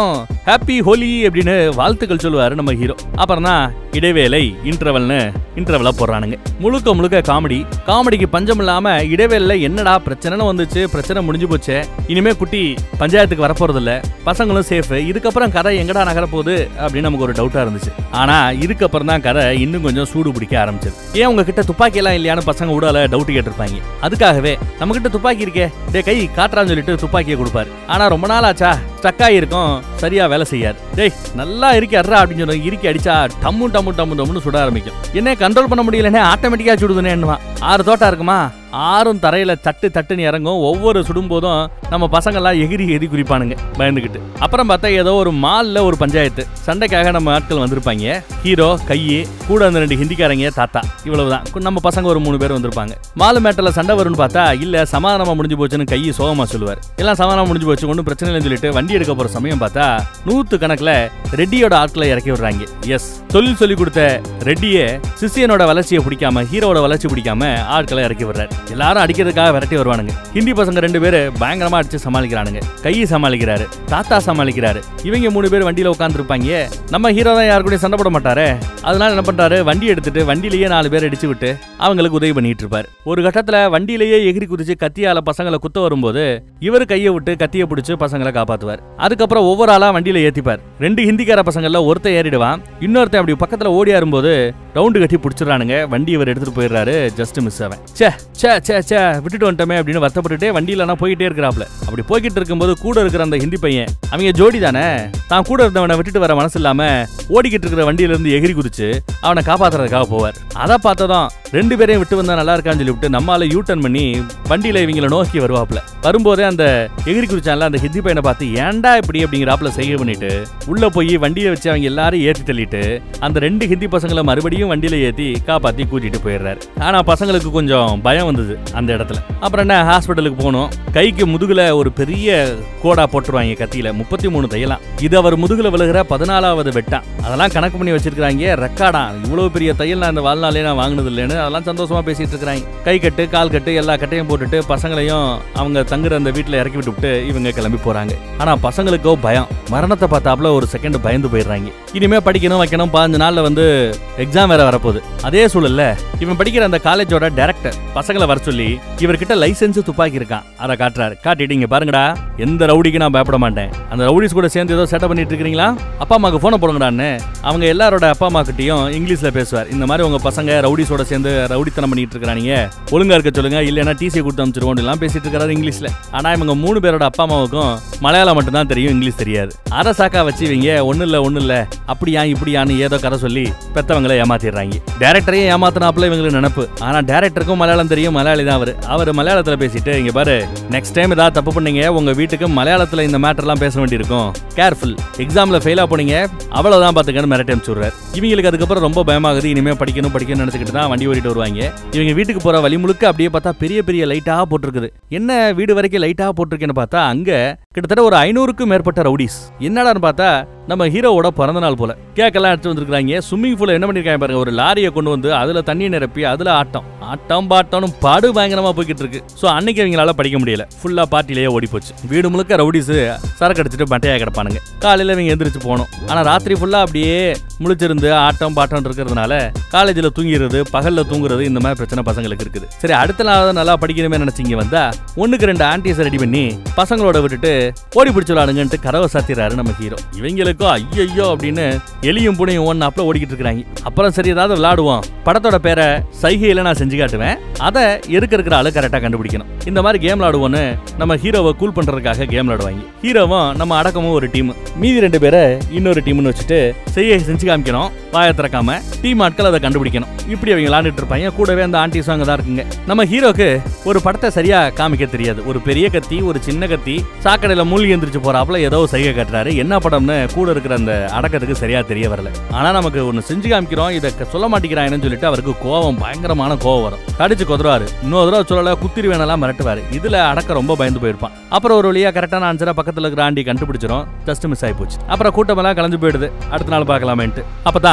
ஹாப்பி ஹோலி அப்படின்னு வாழ்த்துக்கள் சொல்லுவாரு நம்ம ஹீரோ அப்புறம் தான் இடைவேளை இன்டர்வல்னு இன்டர்வலா போடுறானுங்க முழுக்க முழுக்க காமெடி காமெடிக்கு பஞ்சம் இல்லாம இடைவேளையில என்னடா பிரச்சனைன்னு வந்துச்சு பிரச்சனை முடிஞ்சு போச்சே இனிமே குட்டி பஞ்சாயத்துக்கு வரப்போறது இல்ல பசங்களும் சேஃப் இதுக்கப்புறம் கதை எங்கடா நகர போகுது அப்படின்னு நமக்கு ஒரு டவுட்டா இருந்துச்சு ஆனா இதுக்கப்புறம் தான் கதை இன்னும் கொஞ்சம் சூடு பிடிக்க ஆரம்பிச்சது ஏன் உங்ககிட்ட துப்பாக்கி எல்லாம் இல்லையான்னு பசங்க உடல டவுட் கேட்டிருப்பாங்க அதுக்காகவே நம்ம கிட்ட துப்பாக்கி இருக்கே டே கை காட்டுறான்னு சொல்லிட்டு துப்பாக்கியை கொடுப்பாரு ஆனா ரொம்ப நாள் ஆச்சா ஸ்டக் ஆகிருக்கும் சரியா வேலை செய்யாது டேய் நல்லா இறுக்கி அட்றா அப்படின்னு சொல்லி இறுக்கி அடிச்சா டம்மு டம்மு டம்மு டம்முன்னு சுட ஆரம்பிக்கும் என்ன கண்ட்ரோல் பண்ண முடியலனே ஆட்டோமேட்டிக்கா சுடுதுனேன்னுவா ஆறு தோட்டம் இருக்குமா ஆறும் தரையில தட்டு தட்டுன்னு இறங்கும் ஒவ்வொரு சுடும்போதும் நம்ம பசங்கள்லாம் எகிரி எதி குறிப்பானுங்க பயந்துக்கிட்டு அப்புறம் பார்த்தா ஏதோ ஒரு மால்ல ஒரு பஞ்சாயத்து சண்டைக்காக நம்ம ஆட்கள் வந்திருப்பாங்க ஹீரோ கையி கூட அந்த ரெண்டு ஹிந்திக்காரங்க தாத்தா இவ்வளவுதான் கு- நம்ம பசங்க ஒரு மூணு பேர் வந்திருப்பாங்க மாலு மேட்டர்ல சண்டை வரும்னு பார்த்தா இல்ல சமாதானமா முடிஞ்சு போச்சுன்னு கையை சோகமா சொல்லுவார் எல்லாம் சமாதானம் முடிஞ்சு போச்சு ஒன்றும் பிரச்சனை இல்லைன்னு சொல்லிட்டு வண்டி எடுக்க போற சமயம் பார்த்தா நூத்து கணக்குல ரெட்டியோட ஆட்களை இறக்கி விடுறாங்க எஸ் தொழில் சொல்லி கொடுத்த ரெட்டியே சிசியனோட வளர்ச்சியை பிடிக்காம ஹீரோவோட வளர்ச்சி பிடிக்காம ஆட்களை இறக்கி விடுறாரு எல்லாரும் அடிக்கிறதுக்காக விரட்டி வருவானுங்க ஹிந்தி பசங்க ரெண்டு பேரு பயங்கரமா அடிச்சு சமாளிக்கிறானுங்க கையை சமாளிக்கிறாரு தாத்தா சமாளிக்கிறாரு இவங்க மூணு பேர் வண்டியில உட்காந்துருப்பாங்க நம்ம ஹீரோ தான் யாரு கூடயும் சண்டை போட மாட்டாரு அதனால என்ன பண்றாரு வண்டி எடுத்துட்டு வண்டியிலேயே நாலு பேர் அடிச்சு விட்டு அவங்களுக்கு உதவி பண்ணிட்டு இருப்பாரு ஒரு கட்டத்துல வண்டியிலேயே எகிரி குதிச்சு கத்தியால பசங்களை குத்த வரும்போது இவர் கையை விட்டு கத்தியை பிடிச்சு பசங்களை காப்பாத்துவார் அதுக்கப்புறம் ஒவ்வொரு ஆளா வண்டியில ஏத்திப்பார் ரெண்டு ஹிந்திக்கார பசங்கள்ல ஒருத்தன் ஏறிடுவான் இன்னொருத்தன் அப்படி பக்கத்துல ஓடி வரும்போது ரவுண்டு கட்டி பிடிச்சிடறானுங்க வண்டி இவர் எடுத்துட்டு போயிடுறாரு ஜஸ்ட் மிஸ் அவன் ச்சே ச்சே ச்சே ச்சே விட்டுட்டு வந்துட்டோமே அப்படின்னு வருத்தப்பட்டுட்டே வண்டியில நான் போயிட்டே இருக்கிறாப்ல அப்படி போய்கிட்டு இருக்கும்போது கூட இருக்கிற அந்த ஹிந்தி பையன் அவங்க ஜோடி தானே தான் கூட இருந்தவனை விட்டுட்டு வர மனசு இல்லாம ஓடிக்கிட்டு இருக்கிற வண்டியில இருந்து எகிரி குதிச்சு அவனை காப்பாத்துறதுக்காக போவார் அதை பார்த்ததும் ரெண்டு பேரையும் விட்டு வந்தா நல்லா இருக்கான்னு சொல்லி விட்டு நம்மால யூ டர்ன் பண்ணி வண்டியில இவங்கள நோக்கி வருவாப்ல வரும்போதே அந்த எகிரி குதிச்சான்ல அந்த ஹிந்தி பையனை பார்த்து ஏன்டா இப்படி அப்படிங்கிறாப்ல செய்கை பண்ணிட்டு உள்ள போய் வண்டியை வச்சு அவங்க எல்லாரும் ஏத்தி தள்ளிட்டு அந்த ரெண்டு ஹிந்தி பசங்களை மறுபடியும் வண்டியில ஏத்தி காப்பாத்தி கூட்டிட்டு போயிடுறாரு ஆனா பசங்களுக்கு கொஞ்சம் பயம் வந்தது அந்த இடத்துல அப்புறம் என்ன ஹாஸ்பிட்டலுக்கு போனோம் கைக்கு முதுகுல ஒரு பெரிய கோடா போட்டுருவாங்க கத்தியில முப்பத்தி மூணு தையலாம் இது அவர் முதுகுல விழுகிற பதினாலாவது வெட்டான் அதெல்லாம் கணக்கு பண்ணி வச்சிருக்காங்க ரெக்கார்டா இவ்வளவு பெரிய தையல் நான் இந்த வாழ்நாளே நான் வாங்கினது இல்லைன்னு அதெல்லாம் சந்தோஷமா பேசிட்டு இருக்கிறாங்க கை கட்டு கால் கட்டு எல்லா கட்டையும் போட்டுட்டு பசங்களையும் அவங்க தங்குற அந்த வீட்டுல இறக்கி விட்டுவிட்டு இவங்க கிளம்பி போறாங்க ஆனா பசங்களுக்கோ பயம் மரணத்தை பார்த்தாப்புல ஒரு செகண்ட் பயந்து போயிடுறாங்க இனிமே படிக்கணும் வைக்கணும் பதினஞ்சு நாள்ல வந்து எக்ஸாம் வேற வரப்போகுது அதே சூழல்ல இவன் படிக்கிற அந்த காலேஜோட டைரக்டர் பசங்களை வர சொல்லி இவர்கிட்ட லைசென்ஸ் துப்பாக்கி இருக்கான் அதை காட்டுறாரு காட்டிட்டு இங்க பாருங்கடா எந்த ரவுடிக்கு நான் பயப்பட மாட்டேன் அந்த ரவுடிஸ் கூட சேர்ந்து ஏதோ செட்டப் பண்ணிட்டு இருக்கீங்களா அப்பா அம்மாக்கு போன போடுங்கடான்னு அவங்க எல்லாரோட அப்பா அம்மா கிட்டயும் இங்கிலீஷ்ல பேசுவார் இந்த மாதிரி உங்க பசங்க ரவுடிஸோட சேர்ந்து ரவுடித்தனம் பண்ணிட்டு இருக்காங்க ஒழுங்கா இருக்க சொல்லுங்க இல்லைன்னா டிசி கொடுத்து அனுப்பிச்சிருவோம் எல்லாம் பேசிட்டு இருக்காரு இங்கிலீஷ்ல ஆனா இவங்க மூணு பேரோட அப்பா அம்மாவுக்கும் மலையாளம் மட்டும் தான் தெரியும் இங்கிலீஷ் தெரியாது அதை சாக்கா வச்சு இவங்க ஒண்ணு இல்ல ஒண்ணு இல்ல அப்படியா இப்படியான்னு ஏதோ கதை சொல்லி பெத்தவங்களை ஏமாத்திடுறாங்க டேரக்டரையும் ஏமாத்தினாப்புல இவங்களுக்கு நினப்பு ஆனா டேரக்டருக்கும் மலையாளம் தெரியும் மலையாளி தான் அவர் அவர் மலையாளத்துல பேசிட்டு இங்க பாரு நெக்ஸ்ட் டைம் ஏதாவது தப்பு பண்ணீங்க உங்க வீட்டுக்கு மலையாளத்துல இந்த மேட்டர்லாம் பேச வேண்டியிருக்கும் கேர்ஃபுல் எக்ஸாம்ல ஃபெயிலா போனீங்க அவ்வளவுதான் பாத்துக்கன்னு மிரட்டி அனுப்பிச்சுடுறாரு இவங்களுக்கு அதுக்கப்புறம் ரொம்ப பயமாகுது இனிமே படிக்கணும் படிக்கணும்னு நினைச்சுக்கிட்டு தான் வண்டி ஓட்டிட்டு வருவாங்க இவங்க வீட்டுக்கு போற வழி முழுக்க அப்படியே பார்த்தா பெரிய பெரிய லைட்டா போட்டிருக்குது என்ன வீடு வரைக்கும் லைட்டா போட்டிருக்கேன்னு பார்த்தா அங்க கிட்டத்தட்ட ஒரு ஐநூறுக்கும் மேற்பட்ட ரவுடிஸ் என்னடான்னு பார்த்தா நம்ம ஹீரோவோட பிறந்த நாள் போல கேக்கெல்லாம் எடுத்து வந்திருக்காங்க ஸ்விம்மிங் பூல என்ன பண்ணிருக்காங்க பாருங்க ஒரு லாரியை கொண்டு வந்து அதுல தண்ணி நிரப்பி அதுல ஆட்டம் ஆட்டம் பாட்டம்னு படு பயங்கரமா போய்கிட்டு இருக்கு சோ அன்னைக்கு அவங்களால படிக்க முடியல ஃபுல்லா பார்ட்டிலேயே ஓடி போச்சு வீடு முழுக்க ரவுடிஸ் சரக்கு அடிச்சுட்டு மட்டையா கிடப்பானுங்க காலையில இவங்க எந்திரிச்சு போகணும் ஆனா ராத்திரி ஃபுல்லா அப்படியே முழிச்சிருந்து ஆட்டம் பாட்டம் இருக்கிறதுனால காலேஜில் தூங்கிடுறது பகல்ல தூங்குறது இந்த மாதிரி பிரச்சனை பசங்களுக்கு இருக்குது சரி அடுத்த நாள் நல்லா படிக்கணுமே நினைச்சிங்க வந்தா ஒண்ணுக்கு ரெண்டு ஆன்டிஸ் ரெடி பண்ணி பசங்களோட விட்டுட்டு ஓடி பிடிச்சு விளாடுங்கன்ட்டு கதவை சாத்திடுறாரு நம்ம ஹீரோ இவங்களுக்கும் ஐயோ அப்படின்னு எலியும் புனையும் ஒன்னு அப்பல ஓடிக்கிட்டு இருக்காங்க அப்புறம் சரி ஏதாவது விளாடுவோம் படத்தோட பேரை சைகையில நான் செஞ்சு காட்டுவேன் அதை எதுக்கு இருக்கிற ஆளு கரெக்டா கண்டுபிடிக்கணும் இந்த மாதிரி கேம் விளாடுவோன்னு நம்ம ஹீரோவை கூல் பண்றதுக்காக கேம் விளாடுவாங்க ஹீரோவும் நம்ம அடக்கமும் ஒரு டீம் மீதி ரெண்டு பேரை இன்னொரு டீம்னு வச்சுட்டு செய்ய செஞ்சு காமிக்கணும் வாயை திறக்காம டீம் ஆட்கள் அதை கண்டுபிடிக்கணும் இப்படி அவங்க விளாண்டுட்டு இருப்பாங்க கூடவே அந்த ஆண்டி சாங் தான் இருக்குங்க நம்ம ஹீரோக்கு ஒரு படத்தை சரியா காமிக்க தெரியாது ஒரு பெரிய கத்தி ஒரு சின்ன கத்தி சாக்கடையில மூழ்கி எந்திரிச்சு போறாப்புல ஏதோ செய்கை கட்டுறாரு என்ன படம்னு கூட இருக்கிற அந்த அடக்கத்துக்கு சரியா தெரிய வரல ஆனா நமக்கு ஒன்னு செஞ்சு காமிக்கிறோம் இதை க- சொல்ல மாட்டேங்கிறாங்கன்னு சொல்லிட்டு அவருக்கு கோவம் பயங்கரமான கோவம் வரும் கடிச்சு கொதறாரு இன்னொரு தடவை சொல்லல குத்திரி வேணாலாம் மிரட்டுவாரு இதுல அடக்க ரொம்ப பயந்து போயிருப்பான் அப்புறம் ஒரு வழியா கரெக்டான ஆன்சரா பக்கத்துல இருக்கிற ஆண்டி கண்டுபிடிச்சிரும் ஜஸ்ட் மிஸ் ஆகி போச்சு அப்புறம் கூட்டமெல்லாம் கலைஞ்சு போயிடுது அடுத்த நாள் பார்க்கலாமேன்ட்டு அப்பதான்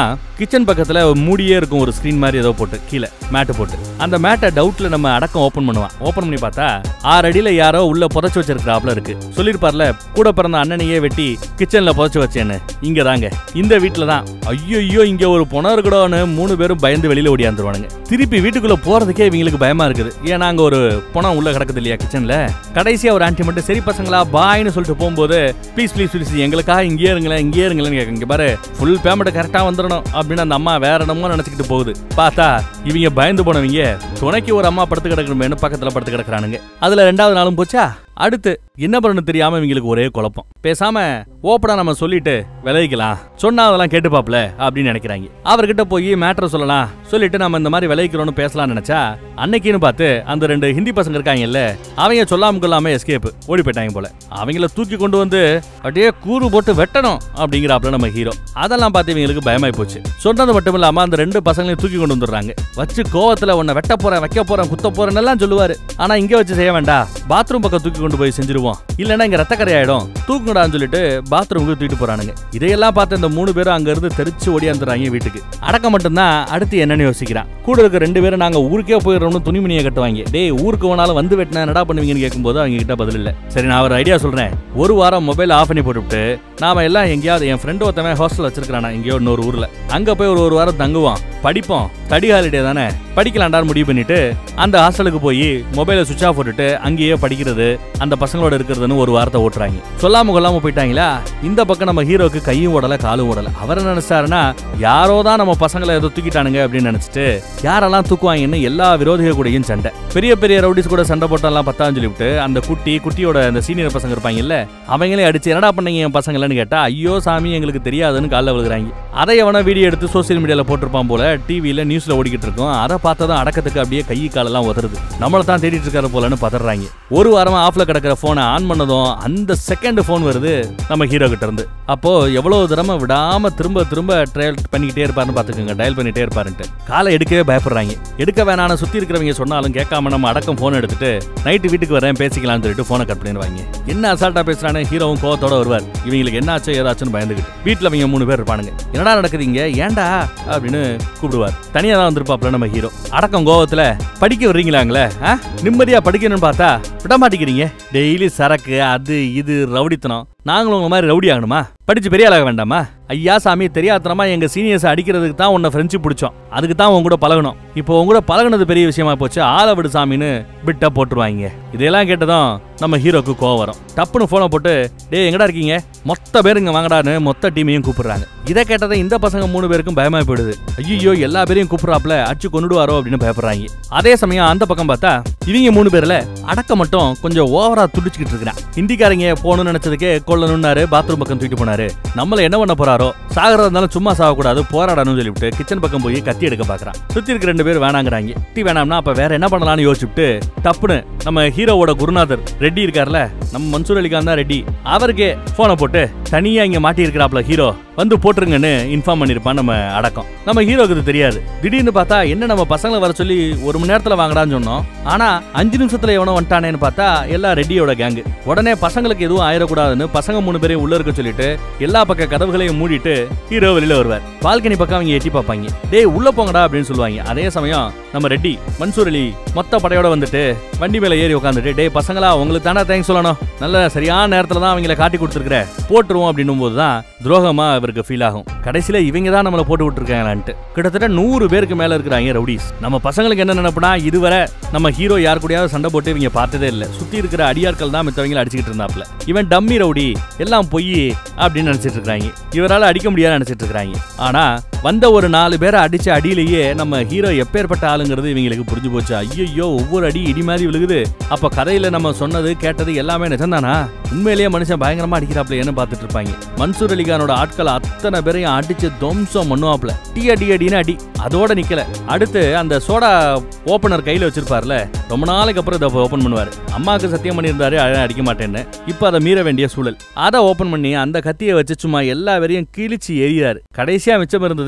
கிச்சன் பக்கத்துல ஒரு மூடியே இருக்கும் ஒரு ஸ்கிரீன் மாதிரி ஏதோ போட்டு கீழே மேட்டு போட்டு அந்த மேட்டை டவுட்ல நம்ம அடக்கம் ஓபன் பண்ணுவான் ஓபன் பண்ணி பார்த்தா ஆறு அடியில யாரோ உள்ள புதைச்சு வச்சிருக்கிறாப்ல இருக்கு சொல்லிருப்பார்ல கூட பிறந்த அண்ணனையே வெட்டி கிச்சன்ல புதைச்சு வச்சேன்னு இங்க தாங்க இந்த வீட்டுல தான் ஐயோ இங்க ஒரு புணம் இருக்குடோன்னு மூணு பேரும் பயந்து வெளியில ஓடியாந்துருவானுங்க திருப்பி வீட்டுக்குள்ள போறதுக்கே இவங்களுக்கு பயமா இருக்குது ஏன்னா அங்க ஒரு புணம் உள்ள கிடக்குது இல்லையா கிச்சன்ல கடைசியா ஒரு ஆன்டி மட்டும் சரி பசங்களா பாய்னு சொல்லிட்டு போகும்போது ப்ளீஸ் ப்ளீஸ் ப்ளீஸ் எங்களுக்காக இங்கேயே இருங்களேன் இங்கேயே இருங்களேன்னு கேட்க இங்க பாரு ஃபுல் பேமெண்ட் கரெக்டா வந்துடணும் அப்படின்னு அந்த அம்மா வேற என்னமோ நினைச்சுக்கிட்டு போகுது பார்த்தா இவங்க பயந்து போனவங்க துணைக்கு ஒரு அம்மா படுத்து கிடக்கணுமேனு பக்கத்துல படுத்து கிடக்குறானுங்க அதுல ரெண்டாவது நாளும் போச்சா அடுத்து என்ன பண்ணணும் தெரியாம இவங்களுக்கு ஒரே குழப்பம் பேசாம ஓப்பனா நம்ம சொல்லிட்டு விளைவிக்கலாம் சொன்னா அதெல்லாம் கேட்டுப்பாப்ல அப்படின்னு நினைக்கிறாங்க அவர்கிட்ட போய் மேட்டர் சொல்லலாம் சொல்லிட்டு நம்ம இந்த மாதிரி விளைவிக்கிறோம்னு பேசலாம்னு நினைச்சா அன்னைக்குன்னு பார்த்து அந்த ரெண்டு ஹிந்தி பசங்க இருக்காங்கல்ல அவங்க சொல்லாம கொள்ளாம எஸ்கேப் ஓடி போயிட்டாங்க போல அவங்கள தூக்கி கொண்டு வந்து அப்படியே கூறு போட்டு வெட்டணும் அப்படிங்கிறாப்ல நம்ம ஹீரோ அதெல்லாம் பார்த்து இவங்களுக்கு பயமாய் போச்சு சொன்னது மட்டும் இல்லாம அந்த ரெண்டு பசங்களையும் தூக்கி கொண்டு வந்துடுறாங்க வச்சு கோவத்துல உன்னை வெட்ட போறேன் வைக்க போறேன் குத்த போறேன்னு எல்லாம் சொல்லுவாரு ஆனா இங்க வச்சு செய்ய வேண்டாம் பாத்ரூம் பக்கம் தூக்கி கொண்டு போய் செஞ்சிருவோம் இல்லைன்னா இங்க ரத்தக்கரை ஆயிடும் தூக்குங்கடான்னு சொல்லிட்டு பாத்ரூமுக்கு தூக்கிட்டு போறானுங்க இதையெல்லாம் பார்த்து இந்த மூணு பேரும் அங்க இருந்து தெரிச்சு ஓடியாந்துறாங்க வீட்டுக்கு அடக்கம் மட்டும்தான் அடுத்து என்னன்னு யோசிக்கிறான் கூட இருக்க ரெண்டு பேரும் நாங்க ஊருக்கே போயிடுறோம்னு துணிமணியை கட்டுவாங்க டேய் ஊருக்கு வேணாலும் வந்து வெட்டினா என்னடா பண்ணுவீங்கன்னு கேட்கும்போது அவங்க கிட்ட பதில் இல்ல சரி நான் ஒரு ஐடியா சொல்றேன் ஒரு வாரம் மொபைல் ஆஃப் பண்ணி போட்டுவிட்டு நாம எல்லாம் எங்கேயாவது என் ஃப்ரெண்டு ஒருத்தவன் ஹாஸ்டல் வச்சிருக்கானா எங்கேயோ இன்னொரு ஊர்ல அங்க போய் ஒரு ஒரு வாரம் தங்குவான் படிப்போம் ஸ்டடி ஹாலிடே தானே படிக்கலாண்டான்னு முடிவு பண்ணிட்டு அந்த ஹாஸ்டலுக்கு போய் மொபைலை சுவிச் ஆஃப் போட்டுட்டு அங்கேயே படிக்கிறது அந்த பசங்களோட இருக்கிறதுன்னு ஒரு வாரத்தை ஓட்டுறாங்க சொல்லாம கொள்ளாம போயிட்டாங்களா இந்த பக்கம் நம்ம ஹீரோக்கு கையும் ஓடல காலும் ஓடல அவர் என்ன நினைச்சாருன்னா யாரோ தான் நம்ம பசங்களை ஏதோ தூக்கிட்டானுங்க அப்படின்னு நினைச்சிட்டு யாரெல்லாம் தூக்குவாங்கன்னு எல்லா விரோதிகள் கூடயும் சண்டை பெரிய பெரிய ரவுடிஸ் கூட சண்டை போட்டெல்லாம் பத்தான்னு சொல்லிவிட்டு அந்த குட்டி குட்டியோட அந்த சீனியர் பசங்க இருப்பாங்கல்ல அவங்களே அடிச்சு என்னடா பண்ணீங்க என் பசங்களன்னு கேட்டா ஐயோ சாமி எங்களுக்கு தெரியாதுன்னு காலைல விழுகிறாங்க அதை எவனா வீடியோ எடுத்து சோசியல் மீடியால போட்டிருப்பான் போல டிவியில நியூஸ்ல ஓடிக்கிட்டு இருக்கும் அதை பார்த்ததும் அடக்கத்துக்கு அப்படியே கை காலெல்லாம் உதறுது நம்மள தான் தேடிட்டு இருக்காரு போலன்னு பதறாங்க ஒரு வாரமா ஆஃப்ல கிடக்கிற போனை ஆன் பண்ணதும் அந்த செகண்ட் போன் வருது நம்ம ஹீரோ கிட்ட இருந்து அப்போ எவ்வளவு தடவை விடாம திரும்ப திரும்ப ட்ரையல் பண்ணிக்கிட்டே இருப்பாருன்னு பாத்துக்கோங்க டயல் பண்ணிட்டே இருப்பாருன்ட்டு காலை எடுக்கவே பயப்படுறாங்க எடுக்க வேணாம்னு சுத்தி இருக்கிறவங்க சொன்னாலும் கேட்காம நம்ம அடக்கம் போன் எடுத்துட்டு நைட்டு வீட்டுக்கு வரேன் பேசிக்கலாம்னு சொல்லிட்டு போனை கட் பண்ணிடுவாங்க என்ன அசால்ட்டா பேசுறானே ஹீரோவும் கோவத்தோட வருவார் இவங்களுக்கு என்ன ஆச்சு ஏதாச்சுன்னு பயந்துகிட்டு வீட்டுல அவங்க மூணு பேர் இருப்பானுங்க என்னடா நடக்குதுங்க ஏன்டா அப்படின்னு கூப்பிடுவார் தனியா தான் வந்திருப்பாப்ல நம்ம ஹீரோ அடக்கம் கோவத்துல படிக்க வர்றீங்களாங்களே ஆ? நிம்மதியா படிக்கணும்னு பார்த்தா விட மாட்டேங்கிறீங்க டெய்லி சரக்கு அது இது ரவுடித்தனம் நாங்களும் உங்க மாதிரி ரவுடி ஆகணுமா படிச்சு பெரிய ஆளாக வேண்டாமா ஐயா சாமி தெரியாதனமா எங்க சீனியர்ஸ் அடிக்கிறதுக்கு தான் உன்னை ஃப்ரெண்ட்ஷிப் பிடிச்சோம் அதுக்கு தான் உன் கூட பழகணும் இப்போ உன் கூட பழகுனது பெரிய விஷயமா போச்சு ஆளை விடு சாமின்னு பிட்டா போட்டுருவாங்க இதெல்லாம் கேட்டதும் நம்ம ஹீரோக்கு கோவம் வரும் டப்புன்னு போனை போட்டு டேய் எங்கடா இருக்கீங்க மொத்த பேர் இங்க வாங்கடான்னு மொத்த டீமையும் கூப்பிடுறாங்க இதை கேட்டதை இந்த பசங்க மூணு பேருக்கும் பயமா போயிடுது ஐயோ எல்லா பேரையும் கூப்பிடுறாப்ல அடிச்சு கொண்டுடுவாரோ அப்படின்னு பயப்படுறாங்க அதே சமயம் அந்த பக்கம் பார்த்தா இவங்க மூணு பேர்ல அடக்க மட்டும் கொஞ்சம் ஓவரா துடிச்சுக்கிட்டு இருக்கிறான் ஹிந்திக்காரங்க போகணும்னு நினைச்சதுக்கே கொல்லணும்னாரு பாத்ரூம் பக்கம் தூக்கிட்டு போனாரு நம்மள என்ன பண்ண போறாரோ சாகிறதா இருந்தாலும் சும்மா சாகக்கூடாது போராடணும்னு சொல்லிவிட்டு கிச்சன் பக்கம் போய் கத்தி எடுக்க பாக்குறான் சுத்தி இருக்க ரெண்டு பேர் வேணாங்கிறாங்க கத்தி வேணாம்னா அப்ப வேற என்ன பண்ணலாம்னு யோசிச்சுட்டு டப்புன்னு நம்ம ஹீரோவோட குருநாதர் ரெட்டி இருக்கார்ல நம்ம மன்சூர் அலிகான் தான் ரெட்டி அவருக்கே போனை போட்டு தனியா இங்க மாட்டி இருக்கிறாப்ல ஹீரோ வந்து போட்டுருங்கன்னு இன்ஃபார்ம் பண்ணிருப்பான் நம்ம அடக்கம் நம்ம ஹீரோக்கு இது தெரியாது திடீர்னு பார்த்தா என்ன நம்ம பசங்களை வர சொல்லி ஒரு மணி நேரத்துல வாங்கடான்னு சொன்னோம் ஆனா அஞ்சு நிமிஷத்துல எவனோ வந்துட்டானேன்னு பார்த்தா எல்லாம் ரெட்டியோட கேங்கு உடனே பசங்களுக்கு எதுவும் ஆயிடக்கூடாதுன்னு பசங்க மூணு பேரையும் உள்ள இருக்க சொல்லிட்டு எல்லா பக்க கதவுகளையும் மூடிட்டு ஹீரோ வெளியில வருவார் பால்கனி பக்கம் அவங்க எட்டி பார்ப்பாங்க டேய் உள்ள போங்கடா அப்படின்னு சொல்லுவாங்க அதே சமயம் நம்ம ரெட்டி மன்சூர் அலி மொத்த படையோட வந்துட்டு வண்டி மேல ஏறி உட்காந்துட்டு டேய் பசங்களா உங்களுக்கு தானே தேங்க்ஸ் சொல்லணும் நல்ல சரியான நேரத்துல தான் அவங்கள காட்டி கொடுத்துருக்குற போட்டுருவோம் அப்படின்னும் போது தான் துரோகமா அவருக்கு ஃபீல் ஆகும் கடைசியில இவங்க தான் நம்மள போட்டு விட்டுருக்காங்களான்ட்டு கிட்டத்தட்ட நூறு பேருக்கு மேல இருக்கிறாங்க ரவுடிஸ் நம்ம பசங்களுக்கு என்ன நினைப்புனா இதுவரை நம்ம ஹீரோ யார் கூடயாவது சண்டை போட்டு இவங்க பார்த்ததே இல்ல சுத்தி இருக்கிற அடியாட்கள் தான் மித்தவங்களை அடிச்சுக்கிட்டு இருந்தாப்ல இவன் டம்மி ரவுடி எல்லாம் பொய் அப்படின்னு நினைச்சிட்டு இருக்காங்க இவரால அடிக்க முடியாது நினைச்சிட்டு இருக்காங்க ஆனா வந்த ஒரு நாலு பேரை அடிச்ச அடியிலேயே நம்ம ஹீரோ எப்பேற்பட்ட ஆளுங்கிறது இவங்களுக்கு புரிஞ்சு போச்சு ஐயோ ஒவ்வொரு அடி இடி மாதிரி விழுகுது அப்ப கதையில நம்ம சொன்னது கேட்டது எல்லாமே நிஜம்தானா உண்மையிலேயே மனுஷன் பயங்கரமா அடிக்கிறாப்ல என்ன பார்த்துட்டு இருப்பாங்க மன்சூர் அலிகானோட ஆட்கள் அத்தனை பேரையும் அடிச்சு துவம்சம் பண்ணுவாப்ல டீ அடி அடின்னு அடி அதோட நிக்கல அடுத்து அந்த சோடா ஓபனர் கையில வச்சிருப்பார்ல ரொம்ப நாளைக்கு அப்புறம் இதை ஓபன் பண்ணுவாரு அம்மாவுக்கு சத்தியம் பண்ணியிருந்தாரு அழகா அடிக்க மாட்டேன்னு இப்போ அதை மீற வேண்டிய சூழல் அதை ஓபன் பண்ணி அந்த கத்தியை வச்சு சும்மா எல்லா பேரையும் கிழிச்சு எரியாரு கடைசியா மிச்சம் இருந்தது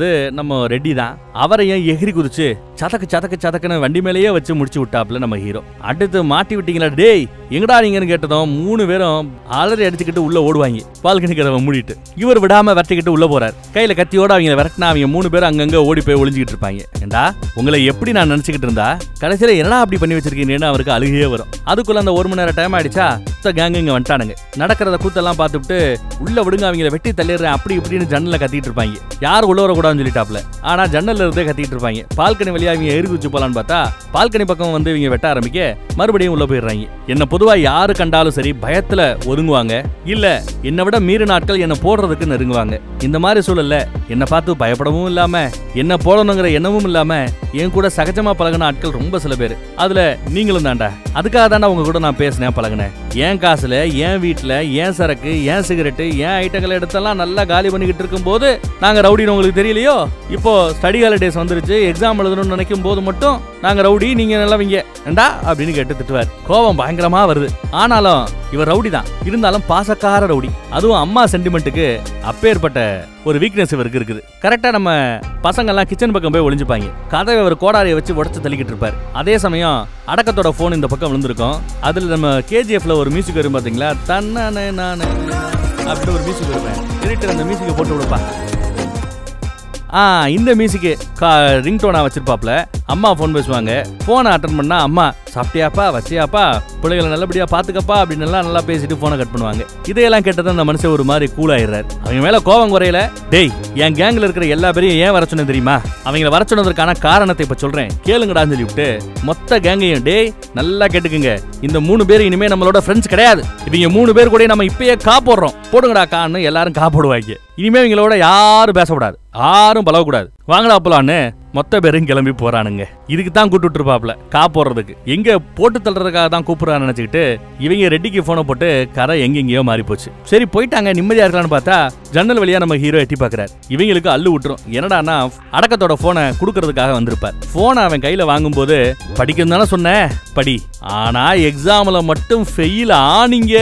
பண்ணது நம்ம ரெட்டி தான் அவரையும் எகிரி குதிச்சு சதக்கு சதக்கு சதக்குன்னு வண்டி மேலேயே வச்சு முடிச்சு விட்டாப்ல நம்ம ஹீரோ அடுத்து மாட்டி விட்டீங்களா டேய் எங்கடா நீங்கன்னு கேட்டதும் மூணு பேரும் அலறி அடிச்சுக்கிட்டு உள்ள ஓடுவாங்க பால்கனி கதவை மூடிட்டு இவர் விடாம விரட்டிக்கிட்டு உள்ள போறாரு கையில கத்தியோட அவங்க விரட்டினா அவங்க மூணு பேரும் அங்கங்க ஓடி போய் ஒளிஞ்சுக்கிட்டு இருப்பாங்க ஏண்டா உங்களை எப்படி நான் நினைச்சுக்கிட்டு இருந்தா கடைசியில என்னடா அப்படி பண்ணி வச்சிருக்கீங்கன்னு அவருக்கு அழுகையே வரும் அதுக்குள்ள அந்த ஒரு மணி நேரம் டைம் ஆயிடுச்சா கேங்க இங்க வந்துட்டானுங்க நடக்கிறத கூத்தெல்லாம் பார்த்துட்டு உள்ள விடுங்க அவங்கள வெட்டி தள்ளிடுறேன் அப்படி இப்படின்னு ஜன்னல்ல கத்திட்டு இருப்பாங்க யாரும் உள்ள வரக்கூடாதுன்னு சொல்லிட்டாப்ல ஆனா ஜன்னல்ல இருந்தே கத்திட்டு இருப்பாங்க பால்கனி வழியா அவங்க எரி குச்சி போலான்னு பார்த்தா பால்கனி பக்கம் வந்து இவங்க வெட்ட ஆரம்பிக்க மறுபடியும் உள்ள போயிடுறாங்க என்ன பொதுவா யாரு கண்டாலும் சரி பயத்துல ஒதுங்குவாங்க இல்ல என்னை விட மீறு நாட்கள் என்ன போடுறதுக்கு நெருங்குவாங்க இந்த மாதிரி சூழல்ல என்ன பார்த்து பயப்படவும் இல்லாம என்ன போடணுங்கிற எண்ணமும் இல்லாம என் கூட சகஜமா பழகின ஆட்கள் ரொம்ப சில பேர் அதுல நீங்களும் தாண்டா அதுக்காக தாண்டா உங்க கூட நான் பேசினேன் பழகினேன் என் காசுல என் வீட்டுல என் சரக்கு என் சிகரெட்டு என் ஐட்டங்களை எடுத்தெல்லாம் நல்லா காலி பண்ணிக்கிட்டு இருக்கும்போது நாங்க ரவுடின்னு உங்களுக்கு தெரியலையோ இப்போ ஸ்டடி ஹாலிடேஸ் வந்துருச்சு எக்ஸாம் எழுதணும்னு நினைக்கும் போது மட்டும் நாங்க ரவுடி நீங்க நல்லவங்க ஏண்டா அப்படின்னு கேட்டு திட்டுவார் கோபம் பயங்கரமா வருது ஆனாலும் இவர் ரவுடி தான் இருந்தாலும் பாசக்கார ரவுடி அதுவும் அம்மா சென்டிமெண்ட்டுக்கு அப்பேற்பட்ட ஒரு வீக்னஸ் இவருக்கு இருக்குது கரெக்டா நம்ம பசங்க எல்லாம் கிச்சன் பக்கம் போய் ஒளிஞ்சுப்பாங்க கதவை அவர் கோடாரியை வச்சு உடச்சு தள்ளிக்கிட்டு இருப்பார் அதே சமயம் அடக்கத்தோட போன் இந்த பக்கம் விழுந்திருக்கும் அதுல நம்ம கேஜிஎஃப்ல ஒரு மியூசிக் வரும் பாத்தீங்களா தன்னானே நானே அப்படி ஒரு மியூசிக் வருவேன் எடிட்டர் அந்த மியூசிக்கை போட்டு விடுப்பா ஆ இந்த மியூசிக்கு கா ரிங்டோனா வச்சிருப்பாப்ல அம்மா ஃபோன் பேசுவாங்க ஃபோனை அட்டன் பண்ணா அம்மா சாப்பிட்டியாப்பா வச்சியாப்பா பிள்ளைகளை நல்லபடியா பாத்துக்கப்பா அப்படின்னு எல்லாம் நல்லா பேசிட்டு போனை கட் பண்ணுவாங்க இதையெல்லாம் கேட்டதான் அந்த மனுஷன் ஒரு மாதிரி கூல் ஆயிடுறாரு அவங்க மேல கோவம் குறையல டேய் என் கேங்ல இருக்கிற எல்லா பேரையும் ஏன் வர சொன்னேன் தெரியுமா அவங்கள வர சொன்னதற்கான காரணத்தை இப்ப சொல்றேன் கேளுங்கடான்னு சொல்லி விட்டு மொத்த கேங்கையும் டேய் நல்லா கேட்டுக்குங்க இந்த மூணு பேர் இனிமே நம்மளோட ஃப்ரெண்ட்ஸ் கிடையாது இவங்க மூணு பேர் கூட நம்ம இப்பயே காப்போடுறோம் போடுங்கடா கான்னு எல்லாரும் காப்போடுவாங்க இனிமே இவங்களோட யாரும் பேசக்கூடாது யாரும் பழகக்கூடாது வாங்கடா போலான்னு மொத்த பேரும் கிளம்பி போறானுங்க இதுக்கு தான் கூப்பிட்டு இருப்பாப்ல கா போடுறதுக்கு எங்க போட்டு தள்ளுறதுக்காக தான் கூப்பிடுறான்னு நினைச்சுக்கிட்டு இவங்க ரெட்டிக்கு போனை போட்டு கரை எங்கெங்கேயோ மாறி போச்சு சரி போயிட்டாங்க நிம்மதியா இருக்கலாம்னு பார்த்தா ஜன்னல் வழியா நம்ம ஹீரோ எட்டி பாக்குறாரு இவங்களுக்கு அள்ளு விட்டுரும் என்னடான்னா அடக்கத்தோட போனை கொடுக்கறதுக்காக வந்திருப்பார் போனை அவன் கையில வாங்கும்போது படிக்கணும் தானே சொன்னேன் படி ஆனா எக்ஸாம்ல மட்டும் ஃபெயில் ஆனீங்க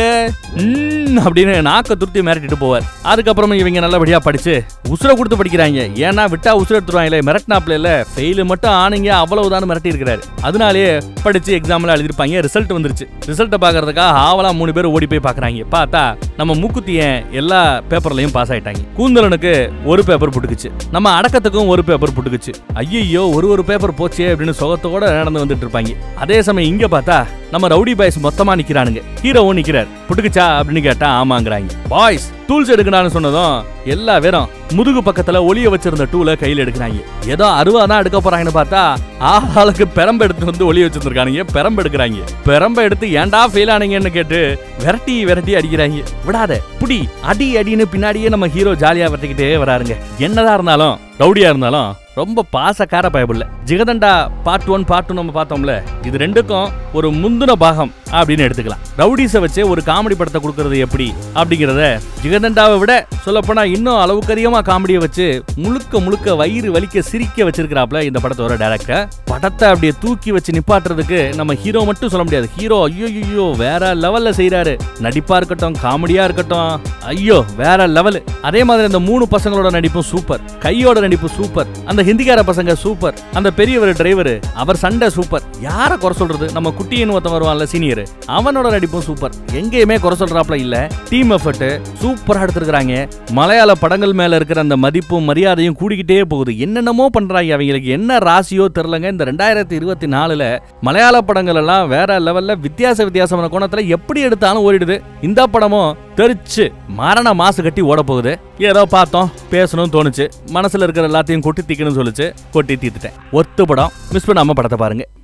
ம், அப்படின்னு நாக்க துருத்தி மிரட்டிட்டு போவார் அதுக்கப்புறமா இவங்க நல்லபடியா படிச்சு உசுர கொடுத்து படிக்கிறாங்க ஏன்னா விட்டா உசுர எடுத்துருவாங்களே மிரட்டினாப்ல இல்ல ஃபெயில் மட்டும் ஆனீங்க அவ்வளவுதான் மிரட்டி இருக்கிறாரு அதனாலேயே படிச்சு எக்ஸாம்ல எழுதிருப்பாங்க ரிசல்ட் வந்துருச்சு ரிசல்ட்டை பாக்குறதுக்காக ஆவலா மூணு பேர் ஓடி போய் பாக்குறாங்க பார்த்தா நம்ம மூக்குத்தியன் எல்லா பேப்பர்லயும் பாஸ் ஆயிட்டாங்க கூந்தலனுக்கு ஒரு பேப்பர் புட்டுக்குச்சு நம்ம அடக்கத்துக்கும் ஒரு பேப்பர் புட்டுக்குச்சு ஐயோ ஒரு ஒரு பேப்பர் போச்சே அப்படின்னு சுகத்தோட நடந்து வந்துட்டு இருப்பாங்க அதே சமயம் இங்க பார்த்தா நம்ம ரவுடி பாய்ஸ் மொத்தமா நிக்கிறானுங்க ஹீரோவும் நிக்கிறார் புட்டுக்குச்சா அப்படின்னு கேட்டா ஆமாங்கிறாங்க பாய்ஸ் டூல்ஸ் எடுக்கணும்னு சொன்னதும் எல்லா பேரும் முதுகு பக்கத்துல ஒளிய வச்சிருந்த டூலை கையில எடுக்கிறாங்க ஏதோ அருவா தான் எடுக்க போறாங்கன்னு பார்த்தா ஆளுக்கு பெரம்பு எடுத்துட்டு வந்து ஒளிய வச்சிருக்கானுங்க பெரம்பு எடுக்கிறாங்க பெரம்பை எடுத்து ஏன்டா ஃபெயில் ஆனீங்கன்னு கேட்டு விரட்டி விரட்டி அடிக்கிறாங்க விடாத புடி அடி அடின்னு பின்னாடியே நம்ம ஹீரோ ஜாலியா விரட்டிக்கிட்டே வராருங்க என்னதான் இருந்தாலும் ரவுடியா இருந்தாலும் ரொம்ப பாசக்கார பயபுள்ள Jigarthanda part one part two நம்ம பார்த்தோம்ல இது ரெண்டுக்கும் ஒரு முந்தின பாகம் அப்படின்னு எடுத்துக்கலாம் ரவுடிஸை வச்சு ஒரு காமெடி படத்தை கொடுக்கறது எப்படி அப்படிங்கிறத ஜிகதண்டாவை விட சொல்லப்போனா இன்னும் அளவுக்கு அதிகமா காமெடியை வச்சு முழுக்க முழுக்க வயிறு வலிக்க சிரிக்க வச்சிருக்கிறாப்ல இந்த படத்தோட டேரக்டர் படத்தை அப்படியே தூக்கி வச்சு நிப்பாட்டுறதுக்கு நம்ம ஹீரோ மட்டும் சொல்ல முடியாது ஹீரோ ஐயோ ஐயோ வேற லெவல்ல செய்றாரு நடிப்பா இருக்கட்டும் காமெடியா இருக்கட்டும் ஐயோ வேற லெவல் அதே மாதிரி அந்த மூணு பசங்களோட நடிப்பும் சூப்பர் கையோட நடிப்பு சூப்பர் அந்த ஹிந்திக்கார பசங்க சூப்பர் அந்த பெரியவர் டிரைவர் அவர் சண்டை சூப்பர் யார குறை சொல்றது நம்ம குட்டின்னு ஒருத்தன் வருவான்ல சீனியர் அவனோட நடிப்பும் சூப்பர் எங்கேயுமே குறை சொல்றாப்ல இல்ல டீம் எஃபர்ட் சூப்பரா எடுத்திருக்காங்க மலையாள படங்கள் மேல இருக்கிற அந்த மதிப்பும் மரியாதையும் கூடிக்கிட்டே போகுது என்னென்னமோ பண்றாங்க அவங்களுக்கு என்ன ராசியோ தெரிலங்க இந்த ரெண்டாயிரத்தி இருபத்தி நாலுல மலையாள படங்கள் எல்லாம் வேற லெவல்ல வித்தியாச வித்தியாசமான கோணத்துல எப்படி எடுத்தாலும் ஓடிடுது இந்த படமும் தெரிச்சு மரண மாசு கட்டி ஓட போகுது ஏதோ பார்த்தோம் பேசணும்னு தோணுச்சு மனசுல இருக்கிற எல்லாத்தையும் கொட்டி தீக்கணும்னு சொல்லுச்சு கொட்டி தீத்துட்டேன் ஒத்து படம் மிஸ் பண்ணாம படத்தை பாருங்க